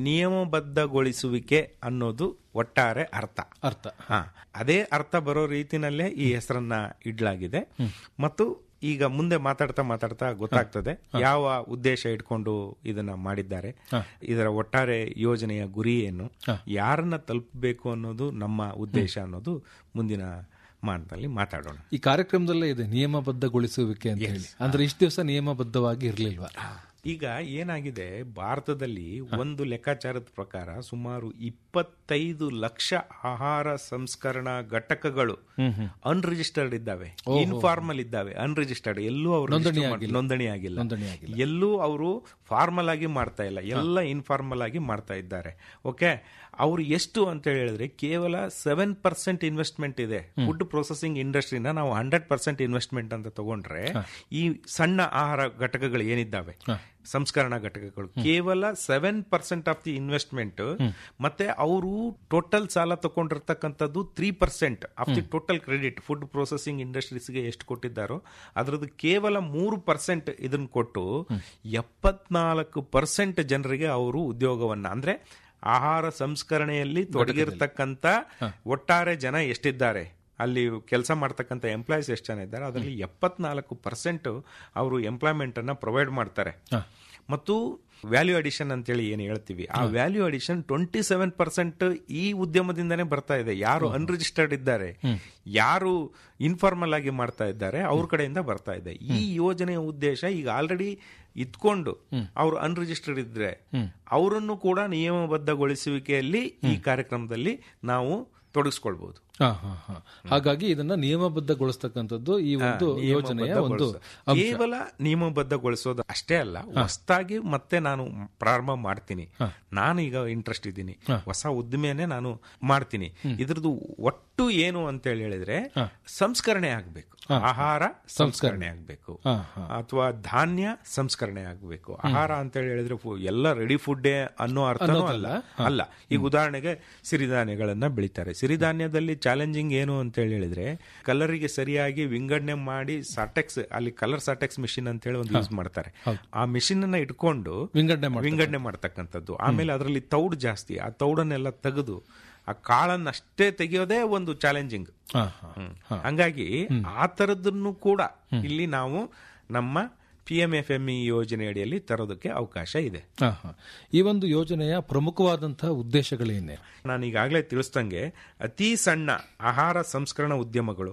ನಿಯಮಬದ್ಧಗೊಳಿಸುವಿಕೆ ಅನ್ನೋದು ಒಟ್ಟಾರೆ ಅರ್ಥ ಅರ್ಥ ಹಾ ಅದೇ ಅರ್ಥ ಬರೋ ರೀತಿನಲ್ಲೇ ಈ ಹೆಸರನ್ನ ಇಡ್ಲಾಗಿದೆ ಮತ್ತು ಈಗ ಮುಂದೆ ಮಾತಾಡ್ತಾ ಮಾತಾಡ್ತಾ ಗೊತ್ತಾಗ್ತದೆ ಯಾವ ಉದ್ದೇಶ ಇಟ್ಕೊಂಡು ಇದನ್ನ ಮಾಡಿದ್ದಾರೆ ಇದರ ಒಟ್ಟಾರೆ ಯೋಜನೆಯ ಗುರಿ ಏನು ಯಾರನ್ನ ತಲುಪಬೇಕು ಅನ್ನೋದು ನಮ್ಮ ಉದ್ದೇಶ ಅನ್ನೋದು ಮುಂದಿನ ಮಾತಲ್ಲಿ ಮಾತಾಡೋಣ ಈ ಕಾರ್ಯಕ್ರಮದಲ್ಲೇ ಇದೆ ನಿಯಮಬದ್ಧಗೊಳಿಸುವಿಕೆ ಅಂತ ಹೇಳಿ ಅಂದ್ರೆ ಇಷ್ಟು ದಿವಸ ನಿಯಮಬದ್ಧವಾಗಿ ಇರಲಿಲ್ವಾ ಈಗ ಏನಾಗಿದೆ ಭಾರತದಲ್ಲಿ ಒಂದು ಲೆಕ್ಕಾಚಾರದ ಪ್ರಕಾರ ಸುಮಾರು ಇಪ್ಪತ್ತೈದು ಲಕ್ಷ ಆಹಾರ ಸಂಸ್ಕರಣಾ ಘಟಕಗಳು ಅನ್ರಿಜಿಸ್ಟರ್ಡ್ ಇದ್ದಾವೆ ಇನ್ಫಾರ್ಮಲ್ ಇದ್ದಾವೆ ಅನ್ರಿಜಿಸ್ಟರ್ಡ್ ಎಲ್ಲೂ ಅವರು ನೋಂದಣಿ register ಆಗಿಲ್ಲ. ಮಾಡಿ- ನೋಂದಣಿ ಆಗಿಲ್ಲ ನೋಂದಣಿ ಆಗಿಲ್ಲ. ಎಲ್ಲೂ ಅವರು ಫಾರ್ಮಲ್ ಆಗಿ ಮಾಡ್ತಾ ಇಲ್ಲ ಎಲ್ಲ ಇನ್ಫಾರ್ಮಲ್ ಆಗಿ ಮಾಡ್ತಾ ಇದ್ದಾರೆ ಓಕೆ ಅವರು ಎಷ್ಟು ಅಂತ ಹೇಳಿದ್ರೆ ಕೇವಲ ಸೆವೆನ್ ಪರ್ಸೆಂಟ್ ಇನ್ವೆಸ್ಟ್ಮೆಂಟ್ ಇದೆ ಫುಡ್ ಪ್ರೊಸೆಸಿಂಗ್ ಇಂಡಸ್ಟ್ರಿನ ನಾವು ಹಂಡ್ರೆಡ್ ಪರ್ಸೆಂಟ್ ಇನ್ವೆಸ್ಟ್ಮೆಂಟ್ ಅಂತ ತಗೊಂಡ್ರೆ ಈ ಸಣ್ಣ ಆಹಾರ ಘಟಕಗಳು ಏನಿದ್ದಾವೆ ಸಂಸ್ಕರಣಾ ಘಟಕಗಳು ಕೇವಲ seven percent of the investment ಮತ್ತೆ ಅವರು ಟೋಟಲ್ ಸಾಲ ತಗೊಂಡಿರ್ತಕ್ಕಂಥದ್ದು three percent of the total credit food processing ಇಂಡಸ್ಟ್ರೀಸ್ಗೆ ಎಷ್ಟು ಕೊಟ್ಟಿದ್ದಾರೋ ಅದರದ್ದು ಕೇವಲ ಮೂರು ಪರ್ಸೆಂಟ್ ಇದನ್ನ ಕೊಟ್ಟು ಎಪ್ಪತ್ನಾಲ್ಕು ಪರ್ಸೆಂಟ್ ಜನರಿಗೆ ಅವರು ಉದ್ಯೋಗವನ್ನ ಅಂದ್ರೆ ಆಹಾರ ಸಂಸ್ಕರಣೆಯಲ್ಲಿ ತೊಡಗಿರ್ತಕ್ಕಂಥ ಒಟ್ಟಾರೆ ಜನ ಎಷ್ಟಿದ್ದಾರೆ ಅಲ್ಲಿ ಕೆಲಸ ಮಾಡ್ತಕ್ಕಂಥ ಎಂಪ್ಲಾಯೀಸ್ ಎಷ್ಟು ಜನ ಇದ್ದಾರೆ ಅದರಲ್ಲಿ ಎಪ್ಪತ್ನಾಲ್ಕು ಪರ್ಸೆಂಟ್ ಅವರು ಎಂಪ್ಲಾಯ್ಮೆಂಟ್ ಅನ್ನ ಪ್ರೊವೈಡ್ ಮಾಡ್ತಾರೆ ಮತ್ತು ವ್ಯಾಲ್ಯೂ ಅಡಿಷನ್ ಅಂತೇಳಿ ಏನು ಹೇಳ್ತೀವಿ ಆ value addition twenty seven percent ಈ ಉದ್ಯಮದಿಂದನೇ ಬರ್ತಾ ಇದೆ ಯಾರು ಅನ್ರಿಜಿಸ್ಟರ್ಡ್ ಇದ್ದಾರೆ ಯಾರು ಇನ್ಫಾರ್ಮಲ್ ಆಗಿ ಮಾಡ್ತಾ ಇದ್ದಾರೆ ಅವ್ರ ಕಡೆಯಿಂದ ಬರ್ತಾ ಇದೆ ಈ ಯೋಜನೆಯ ಉದ್ದೇಶ ಈಗ ಆಲ್ರೆಡಿ ಇತ್ಕೊಂಡು ಅವ್ರು ಅನ್ರಿಜಿಸ್ಟರ್ಡ್ ಇದ್ರೆ ಅವರನ್ನು ಕೂಡ ನಿಯಮಬದ್ಧಗೊಳಿಸುವಿಕೆಯಲ್ಲಿ ಈ ಕಾರ್ಯಕ್ರಮದಲ್ಲಿ ನಾವು ತೊಡಗಿಸ್ಕೊಳ್ಬಹುದು ಹಾ, ಹಾ, ಹಾ. ಹಾಗಾಗಿ ಇದನ್ನ ನಿಯಮಬದ್ಧಗೊಳಿಸ್ತಕ್ಕಂಥದ್ದು ಈ ಒಂದು ಹಾ, ಯೋಜನೆಯ ಒಂದು ನಿಯಮಬದ್ಧಗೊಳಿಸೋದು. ಅಂಶ. ಕೇವಲ ನಿಯಮಬದ್ಧಗೊಳಿಸೋದು ಅಷ್ಟೇ ಅಲ್ಲ ಹೊಸದಾಗಿ ಮತ್ತೆ ನಾನು ಪ್ರಾರಂಭ ಮಾಡ್ತೀನಿ ನಾನು ಈಗ ಇಂಟ್ರೆಸ್ಟ್ ಇದ್ದೀನಿ ಹೊಸ ಉದ್ದಿಮೆನೆ ನಾನು ಮಾಡ್ತೀನಿ ಇದ್ರದ್ದು ಒಟ್ಟು ಏನು ಅಂತ ಹೇಳಿ ಹೇಳಿದ್ರೆ ಸಂಸ್ಕರಣೆ ಆಗ್ಬೇಕು ಆಹಾರ ಸಂಸ್ಕರಣೆ ಆಗ್ಬೇಕು ಹಾ, ಅಥವಾ ಧಾನ್ಯ ಸಂಸ್ಕರಣೆ ಆಗ್ಬೇಕು ಆಹಾರ ಅಂತ ಹೇಳಿ ಹೇಳಿದ್ರೆ ಫು- ಎಲ್ಲ ರೆಡಿ ಫುಡ್ ಅನ್ನೋ ಅರ್ಥನೂ ಅಲ್ಲ ಅಲ್ಲ ಈಗ ಉದಾಹರಣೆಗೆ ಸಿರಿಧಾನ್ಯಗಳನ್ನ ಬೆಳಿತಾರೆ ಸಿರಿಧಾನ್ಯದಲ್ಲಿ ಚಾಲೆಂಜಿಂಗ್ ಏನು ಅಂತ ಹೇಳಿ ಹೇಳಿದ್ರೆ ಕಲರಿಗೆ ಸರಿಯಾಗಿ ವಿಂಗಡಣೆ ಮಾಡಿ ಸಾಟೆಕ್ಸ್ ಅಲ್ಲಿ ಕಲರ್ ಸಾಟೆಕ್ಸ್ ಮಿಷಿನ್ ಅಂತ ಹೇಳಿ ಒಂದು ಯೂಸ್ ಮಾಡ್ತಾರೆ ಆ ಮಿಷಿನ್ ಅನ್ನ ಇಟ್ಕೊಂಡು ವಿಂಗಡಣೆ ಮಾಡ್ತಾರೆ. ವಿಂಗಡಣೆ ಮಾಡ್ತಕ್ಕಂಥದ್ದು ಆಮೇಲೆ ಅದರಲ್ಲಿ ತೌಡು ಜಾಸ್ತಿ ಆ ತೌಡನ್ನೆಲ್ಲ ತೆಗೆದು ಆ ಕಾಳನ್ನ ಅಷ್ಟೇ ತೆಗೆಯೋದೇ ಒಂದು ಚಾಲೆಂಜಿಂಗ್ ಹಾ, ಹಾ. ಹಂಗಾಗಿ ಆ ತರದನ್ನು ಕೂಡ ಇಲ್ಲಿ ನಾವು ನಮ್ಮ P M F M E ಯೋಜನೆ ಅಡಿಯಲ್ಲಿ ತರೋದಕ್ಕೆ ಅವಕಾಶ ಇದೆ ಹಾ, ಹಾ. ಈ ಒಂದು ಯೋಜನೆಯ ಪ್ರಮುಖವಾದಂತಹ ಉದ್ದೇಶಗಳೇನೆ ನಾನು ಈಗಾಗಲೇ ತಿಳಿಸ್ದಂಗೆ ಅತಿ ಸಣ್ಣ ಆಹಾರ ಸಂಸ್ಕರಣಾ ಉದ್ಯಮಗಳು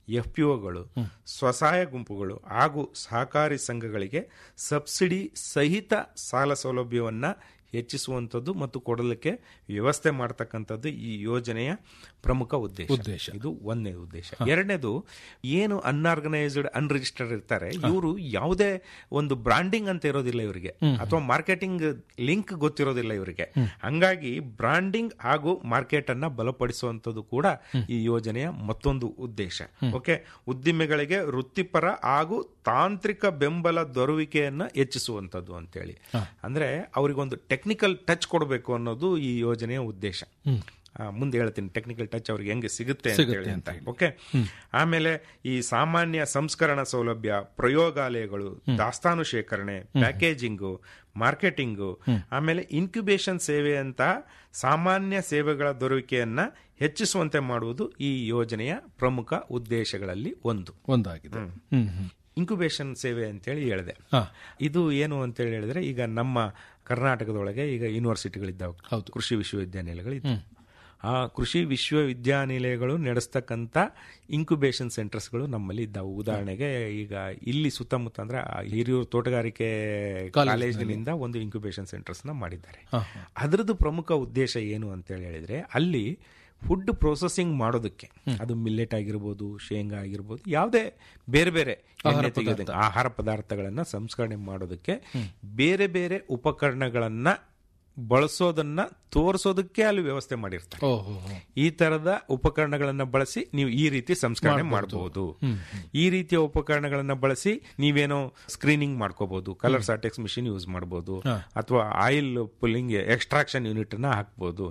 ಎಫ್ ಪಿ ಒಗಳು ಸ್ವಸಹಾಯ ಗುಂಪುಗಳು ಹಾಗೂ ಸಹಕಾರಿ ಸಂಘಗಳಿಗೆ ಸಬ್ಸಿಡಿ ಸಹಿತ ಸಾಲ ಸೌಲಭ್ಯವನ್ನ ಹೆಚ್ಚಿಸುವಂಥದ್ದು ಮತ್ತು ಕೊಡಲಿಕ್ಕೆ ವ್ಯವಸ್ಥೆ ಮಾಡ್ತಕ್ಕಂಥದ್ದು ಈ ಯೋಜನೆಯ ಪ್ರಮುಖ ಉದ್ದೇಶ ಉದ್ದೇಶ. ಇದು ಒಂದನೇ ಉದ್ದೇಶ ಎರಡನೇದು ಏನು ಅನ್ಆರ್ಗನೈಸ್ಡ್ ಅನ್ರಿಜಿಸ್ಟರ್ಡ್ ಇರ್ತಾರೆ ಇವರು ಯಾವುದೇ ಒಂದು ಬ್ರಾಂಡಿಂಗ್ ಅಂತ ಇರೋದಿಲ್ಲ ಇವರಿಗೆ ಅಥವಾ ಮಾರ್ಕೆಟಿಂಗ್ ಲಿಂಕ್ ಗೊತ್ತಿರೋದಿಲ್ಲ ಇವರಿಗೆ ಹಂಗಾಗಿ ಬ್ರಾಂಡಿಂಗ್ ಹಾಗೂ ಮಾರ್ಕೆಟ್ ಅನ್ನ ಬಲಪಡಿಸುವಂತದ್ದು ಕೂಡ ಈ ಯೋಜನೆಯ ಮತ್ತೊಂದು ಉದ್ದೇಶ ಓಕೆ ಉದ್ದಿಮೆಗಳಿಗೆ ವೃತ್ತಿಪರ ಹಾಗೂ ತಾಂತ್ರಿಕ ಬೆಂಬಲ ದೊರುವಿಕೆಯನ್ನ ಹೆಚ್ಚಿಸುವಂತದ್ದು ಅಂತೇಳಿ ಅಂದ್ರೆ ಅವರಿಗೊಂದು ಟೆಕ್ನಿಕಲ್ ಟಚ್ ಕೊಡಬೇಕು ಅನ್ನೋದು ಈ ಯೋಜನೆಯ ಉದ್ದೇಶ ಆ, ಮುಂದೆ ಹೇಳ್ತೀನಿ ಟೆಕ್ನಿಕಲ್ ಟಚ್ ಅವ್ರಿಗೆ ಹೆಂಗೆ ಸಿಗುತ್ತೆ ಅಂತ ಹೇಳಿ ಅಂತ ಓಕೆ ಆಮೇಲೆ ಈ ಸಾಮಾನ್ಯ ಸಂಸ್ಕರಣ ಸೌಲಭ್ಯ ಪ್ರಯೋಗಾಲಯಗಳು ದಾಸ್ತಾನು ಶೇಖರಣೆ ಪ್ಯಾಕೇಜಿಂಗು ಮಾರ್ಕೆಟಿಂಗು ಆಮೇಲೆ ಇನ್ಕ್ಯುಬೇಷನ್ ಸೇವೆ ಅಂತ ಸಾಮಾನ್ಯ ಸೇವೆಗಳ ದೊರಕಿಕೆಯನ್ನ ಹೆಚ್ಚಿಸುವಂತೆ ಮಾಡುವುದು ಈ ಯೋಜನೆಯ ಪ್ರಮುಖ ಉದ್ದೇಶಗಳಲ್ಲಿ ಒಂದು ಒಂದಾಗಿದೆ ಹ್ಮ್ ಹ್ಮ್ ಇನ್ಕ್ಯುಬೇಷನ್ ಸೇವೆ ಅಂತೇಳಿ ಹೇಳಿದೆ ಇದು ಏನು ಅಂತೇಳಿ ಹೇಳಿದ್ರೆ ಈಗ ನಮ್ಮ ಕರ್ನಾಟಕದೊಳಗೆ ಈಗ ಯೂನಿವರ್ಸಿಟಿಗಳಿದ್ದಾವೆ ಕೃಷಿ ವಿಶ್ವವಿದ್ಯಾನಿಲಯಗಳು ಇದ್ದಾವೆ. ಆ ಕೃಷಿ ವಿಶ್ವವಿದ್ಯಾನಿಲಯಗಳು ನಡೆಸ್ತಕ್ಕಂಥ ಇನ್ಕ್ಯುಬೇಷನ್ ಸೆಂಟರ್ಸ್ಗಳು ನಮ್ಮಲ್ಲಿ ಇದ್ದಾವೆ ಉದಾಹರಣೆಗೆ ಈಗ ಇಲ್ಲಿ ಸುತ್ತಮುತ್ತ ಅಂದ್ರೆ ಆ ಹಿರಿಯೂರು ತೋಟಗಾರಿಕೆ ಕಾಲೇಜಿನಿಂದ ಒಂದು ಇನ್ಕ್ಯುಬೇಷನ್ ಸೆಂಟರ್ಸ್ ನ ಮಾಡಿದ್ದಾರೆ ಅದರದ್ದು ಪ್ರಮುಖ ಉದ್ದೇಶ ಏನು ಅಂತ ಹೇಳಿದ್ರೆ ಅಲ್ಲಿ ಫುಡ್ ಪ್ರೊಸೆಸಿಂಗ್ ಮಾಡೋದಕ್ಕೆ ಅದು ಮಿಲ್ಲೆಟ್ ಆಗಿರ್ಬೋದು ಶೇಂಗಾ ಆಗಿರ್ಬೋದು ಯಾವುದೇ ಬೇರೆ ಬೇರೆ ಎಣ್ಣೆ ತೆಗೆಯೋದಕ್ಕೆ, ಆಹಾರ ಪದಾರ್ಥಗಳನ್ನ ಸಂಸ್ಕರಣೆ ಮಾಡೋದಕ್ಕೆ ಬೇರೆ ಬೇರೆ ಉಪಕರಣಗಳನ್ನ ಬಳಸೋದನ್ನ ತೋರಿಸೋದಕ್ಕೆ ಅಲ್ಲಿ ವ್ಯವಸ್ಥೆ ಮಾಡಿರ್ತಾರೆ ಓಹೋ ಈ ತರದ ಉಪಕರಣಗಳನ್ನ ಬಳಸಿ ನೀವು ಈ ರೀತಿ ಸಂಸ್ಕರಣೆ ಮಾಡಬಹುದು ಈ ರೀತಿಯ ಉಪಕರಣಗಳನ್ನ ಬಳಸಿ ನೀವೇನೋ ಸ್ಕ್ರೀನಿಂಗ್ ಮಾಡ್ಕೋಬಹುದು ಕಲರ್ ಸಾಟೆಕ್ಸ್ ಮಿಷಿನ್ ಯೂಸ್ ಮಾಡಬಹುದು ಅಥವಾ ಆಯಿಲ್ ಪುಲ್ಲಿಂಗ್ ಎಕ್ಸ್ಟ್ರಾಕ್ಷನ್ ಯೂನಿಟ್ ನ ಹಾಕ್ಬಹುದು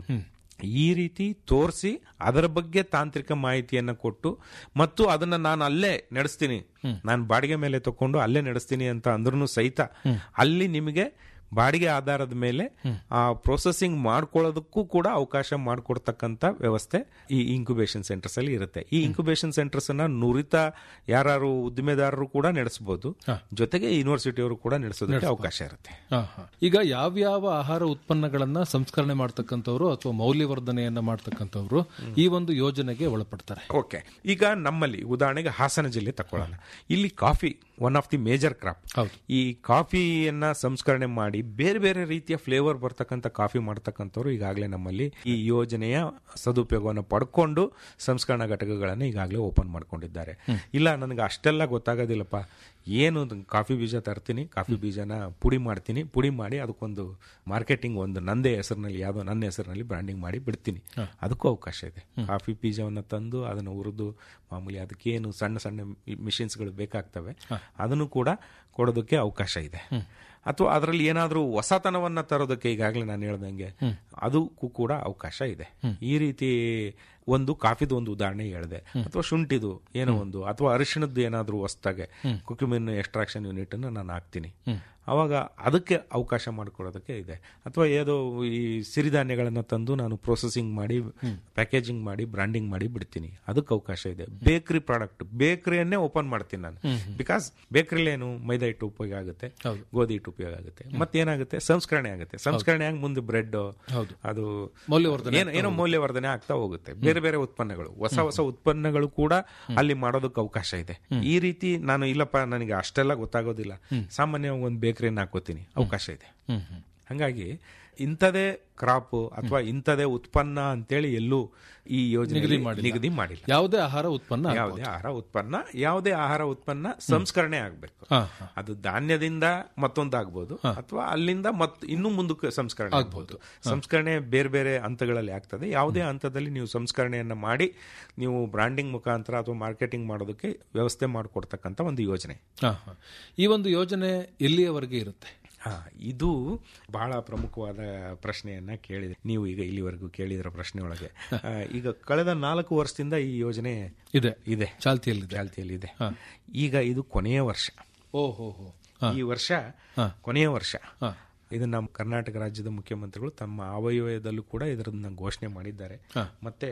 ಈ ರೀತಿ ತೋರಿಸಿ ಅದರ ಬಗ್ಗೆ ತಾಂತ್ರಿಕ ಮಾಹಿತಿಯನ್ನ ಕೊಟ್ಟು ಮತ್ತು ಅದನ್ನ ನಾನು ಅಲ್ಲೇ ನಡೆಸ್ತೀನಿ ನಾನು ಬಾಡಿಗೆ ಮೇಲೆ ತಕೊಂಡು ಅಲ್ಲೇ ನಡೆಸ್ತೀನಿ ಅಂತ ಅಂದ್ರೂ ಸಹಿತ ಅಲ್ಲಿ ನಿಮಗೆ ಬಾಡಿಗೆ ಆಧಾರದ ಮೇಲೆ ಆ ಪ್ರೊಸೆಸಿಂಗ್ ಮಾಡ್ಕೊಳ್ಳೋದಕ್ಕೂ ಕೂಡ ಅವಕಾಶ ಮಾಡಿಕೊಡ್ತಕ್ಕಂಥ ವ್ಯವಸ್ಥೆ ಈ ಇನ್ಕ್ಯುಬೇಷನ್ ಸೆಂಟರ್ಸ್ ಅಲ್ಲಿ ಇರುತ್ತೆ ಈ ಇನ್ಕ್ಯುಬೇಷನ್ ಸೆಂಟರ್ಸ್ ಅನ್ನ ನುರಿತ ಯಾರು ಉದ್ದಿಮೆದಾರರು ಕೂಡ ನಡೆಸಬಹುದು ಜೊತೆಗೆ ಯೂನಿವರ್ಸಿಟಿಯವರು ಕೂಡ ನಡೆಸೋದಕ್ಕೆ ಅವಕಾಶ ಇರುತ್ತೆ ಹಾ, ಹಾ. ಈಗ ಯಾವ್ಯಾವ ಆಹಾರ ಉತ್ಪನ್ನಗಳನ್ನ ಸಂಸ್ಕರಣೆ ಮಾಡ್ತಕ್ಕಂಥವ್ರು ಅಥವಾ ಮೌಲ್ಯವರ್ಧನೆಯನ್ನ ಮಾಡ್ತಕ್ಕಂಥವ್ರು ಈ ಒಂದು ಯೋಜನೆಗೆ ಒಳಪಡ್ತಾರೆ ಓಕೆ ಈಗ ನಮ್ಮಲ್ಲಿ ಉದಾಹರಣೆಗೆ ಹಾಸನ ಜಿಲ್ಲೆ ತಕೊಳ್ಳೋಣ ಇಲ್ಲಿ coffee one of the major crop ಈ ಕಾಫಿಯನ್ನ ಸಂಸ್ಕರಣೆ ಮಾಡಿ ಬೇರೆ ಬೇರೆ ರೀತಿಯ ಫ್ಲೇವರ್ ಬರ್ತಕ್ಕಂಥ ಕಾಫಿ ಮಾಡ್ತಕ್ಕಂಥವ್ರು ಈಗಾಗಲೇ ನಮ್ಮಲ್ಲಿ ಈ ಯೋಜನೆಯ ಸದುಪಯೋಗವನ್ನು ಪಡ್ಕೊಂಡು ಸಂಸ್ಕರಣಾ ಘಟಕಗಳನ್ನು ಈಗಾಗಲೇ ಓಪನ್ ಮಾಡ್ಕೊಂಡಿದ್ದಾರೆ ಇಲ್ಲ ನನಗೆ ಅಷ್ಟೆಲ್ಲ ಗೊತ್ತಾಗೋದಿಲ್ಲಪ್ಪ ಏನು ಅದು ಕಾಫಿ ಬೀಜ ತರ್ತೀನಿ ಕಾಫಿ ಬೀಜನ ಪುಡಿ ಮಾಡ್ತೀನಿ ಪುಡಿ ಮಾಡಿ ಅದಕ್ಕೊಂದು ಮಾರ್ಕೆಟಿಂಗ್ ಒಂದು ನಂದೇ ಹೆಸರಿನಲ್ಲಿ ಯಾವುದೋ ನನ್ನ ಹೆಸರಿನಲ್ಲಿ ಬ್ರ್ಯಾಂಡಿಂಗ್ ಮಾಡಿ ಬಿಡ್ತೀನಿ ಅದಕ್ಕೂ ಅವಕಾಶ ಇದೆ ಕಾಫಿ ಬೀಜವನ್ನು ತಂದು ಅದನ್ನು ಹುರಿದು ಮಾಮೂಲಿ ಅದಕ್ಕೇನು ಸಣ್ಣ ಸಣ್ಣ ಮಿಷಿನ್ಸ್ಗಳು ಬೇಕಾಗ್ತವೆ ಅದನ್ನು ಕೂಡ ಕೊಡೋದಕ್ಕೆ ಅವಕಾಶ ಇದೆ ಅಥವಾ ಅದರಲ್ಲಿ ಏನಾದರೂ ಹೊಸತನವನ್ನ ತರೋದಕ್ಕೆ ಈಗಾಗಲೇ ನಾನು ಹೇಳ್ದಂಗೆ ಅದಕ್ಕೂ ಕೂಡ ಅವಕಾಶ ಇದೆ ಈ ರೀತಿ ಒಂದು ಕಾಫಿದು ಒಂದು ಉದಾಹರಣೆ ಹೇಳಿದೆ ಅಥವಾ ಶುಂಠಿದು ಏನೋ ಒಂದು ಅಥವಾ ಅರಿಶಿಣದ್ದು ಏನಾದರೂ ಹೊಸ್ದಾಗೆ ಕುಕ್ಯುಮಿನ್ ಎಕ್ಸ್ಟ್ರಾಕ್ಷನ್ ಯೂನಿಟ್ ಅನ್ನು ನಾನು ಹಾಕ್ತೀನಿ ಅವಾಗ ಅದಕ್ಕೆ ಅವಕಾಶ ಮಾಡಿಕೊಡೋದಕ್ಕೆ ಇದೆ ಅಥವಾ ಏನೋ ಈ ಸಿರಿಧಾನ್ಯಗಳನ್ನು ತಂದು ನಾನು ಪ್ರೊಸೆಸಿಂಗ್ ಮಾಡಿ ಪ್ಯಾಕೇಜಿಂಗ್ ಮಾಡಿ ಬ್ರಾಂಡಿಂಗ್ ಮಾಡಿ ಬಿಡ್ತೀನಿ ಅದಕ್ಕೆ ಅವಕಾಶ ಇದೆ ಬೇಕರಿ ಪ್ರಾಡಕ್ಟ್ ಬೇಕರಿಯನ್ನೇ ಓಪನ್ ಮಾಡ್ತೀನಿ ನಾನು ಬಿಕಾಸ್ ಬೇಕರಿಲಿ ಏನು ಮೈದಾ ಹಿಟ್ಟು ಉಪಯೋಗ ಆಗುತ್ತೆ ಗೋಧಿ ಹಿಟ್ಟು ಉಪಯೋಗ ಆಗುತ್ತೆ ಮತ್ತೇನಾಗುತ್ತೆ ಸಂಸ್ಕರಣೆ ಆಗುತ್ತೆ ಸಂಸ್ಕರಣೆ ಆಗಿ ಮುಂದೆ ಬ್ರೆಡ್ ಅದು ಮೌಲ್ಯವರ್ಧನೆ ಏನೋ ಏನೋ ಮೌಲ್ಯವರ್ಧನೆ ಆಗ್ತಾ ಹೋಗುತ್ತೆ ಬೇರೆ ಬೇರೆ ಉತ್ಪನ್ನಗಳು ಹೊಸ ಹೊಸ ಉತ್ಪನ್ನಗಳು ಕೂಡ ಅಲ್ಲಿ ಮಾಡೋದಕ್ಕೆ ಅವಕಾಶ ಇದೆ ಈ ರೀತಿ ನಾನು ಇಲ್ಲಪ್ಪ ನನಗೆ ಅಷ್ಟೆಲ್ಲ ಗೊತ್ತಾಗೋದಿಲ್ಲ ಸಾಮಾನ್ಯವಾಗಿ ಒಂದು ಬೇಕರಿಯನ್ನು ಹಾಕೋತೀನಿ ಅವಕಾಶ ಇದೆ ಹಂಗಾಗಿ ಇಂಥದೇ ಕ್ರಾಪ್ ಅಥವಾ ಇಂಥದೇ ಉತ್ಪನ್ನ ಅಂತೇಳಿ ಎಲ್ಲೂ ಈ ಯೋಜನೆ ನಿಗದಿ ಮಾಡಿಲ್ಲ. ನಿಗದಿ ಮಾಡಿಲ್ಲ ಯಾವುದೇ ಆಹಾರ ಉತ್ಪನ್ನ ಯಾವುದೇ ಆಹಾರ ಉತ್ಪನ್ನ ಯಾವುದೇ ಆಹಾರ ಉತ್ಪನ್ನ ಸಂಸ್ಕರಣೆ ಆಗ್ಬೇಕು ಹಾ, ಅದು ಧಾನ್ಯದಿಂದ ಮತ್ತೊಂದು ಆಗ್ಬೋದು ಅಥವಾ ಅಲ್ಲಿಂದ ಮತ್ ಇನ್ನೂ ಮುಂದಕ್ಕೆ ಸಂಸ್ಕರಣೆ ಆಗ್ಬೋದು ಸಂಸ್ಕರಣೆ ಬೇರೆ ಬೇರೆ ಹಂತಗಳಲ್ಲಿ ಆಗ್ತದೆ ಯಾವುದೇ ಹಂತದಲ್ಲಿ ನೀವು ಸಂಸ್ಕರಣೆಯನ್ನ ಮಾಡಿ ನೀವು ಬ್ರಾಂಡಿಂಗ್ ಮುಖಾಂತರ ಅಥವಾ ಮಾರ್ಕೆಟಿಂಗ್ ಮಾಡೋದಕ್ಕೆ ವ್ಯವಸ್ಥೆ ಮಾಡಿಕೊಡ್ತಕ್ಕಂಥ ಒಂದು ಯೋಜನೆ ಹಾ, ಹಾ. ಈ ಒಂದು ಯೋಜನೆ ಎಲ್ಲಿಯವರೆಗೆ ಇರುತ್ತೆ ಹಾ ಇದು ಬಹಳ ಪ್ರಮುಖವಾದ ಪ್ರಶ್ನೆಯನ್ನ ಕೇಳಿದೆ ನೀವು ಈಗ ಇಲ್ಲಿವರೆಗೂ ಕೇಳಿದ್ರ ಪ್ರಶ್ನೆ ಒಳಗೆ ಆ, ಈಗ ಕಳೆದ ನಾಲ್ಕು ವರ್ಷದಿಂದ ಈ ಯೋಜನೆ ಇದೆ ಇದೆ ಚಾಲ್ತಿಯಲ್ಲಿದೆ ಚಾಲ್ತಿಯಲ್ಲಿ ಇದೆ ಈಗ ಇದು ಕೊನೆಯ ವರ್ಷ ಓ ಹೋ ಹೋ ಈ ವರ್ಷ ಕೊನೆಯ ವರ್ಷ ಇದು ನಮ್ಮ ಕರ್ನಾಟಕ ರಾಜ್ಯದ ಮುಖ್ಯಮಂತ್ರಿಗಳು ತಮ್ಮ ಆವಯವದಲ್ಲೂ ಕೂಡ ಇದರನ್ನ ಘೋಷಣೆ ಮಾಡಿದ್ದಾರೆ ಮತ್ತೆ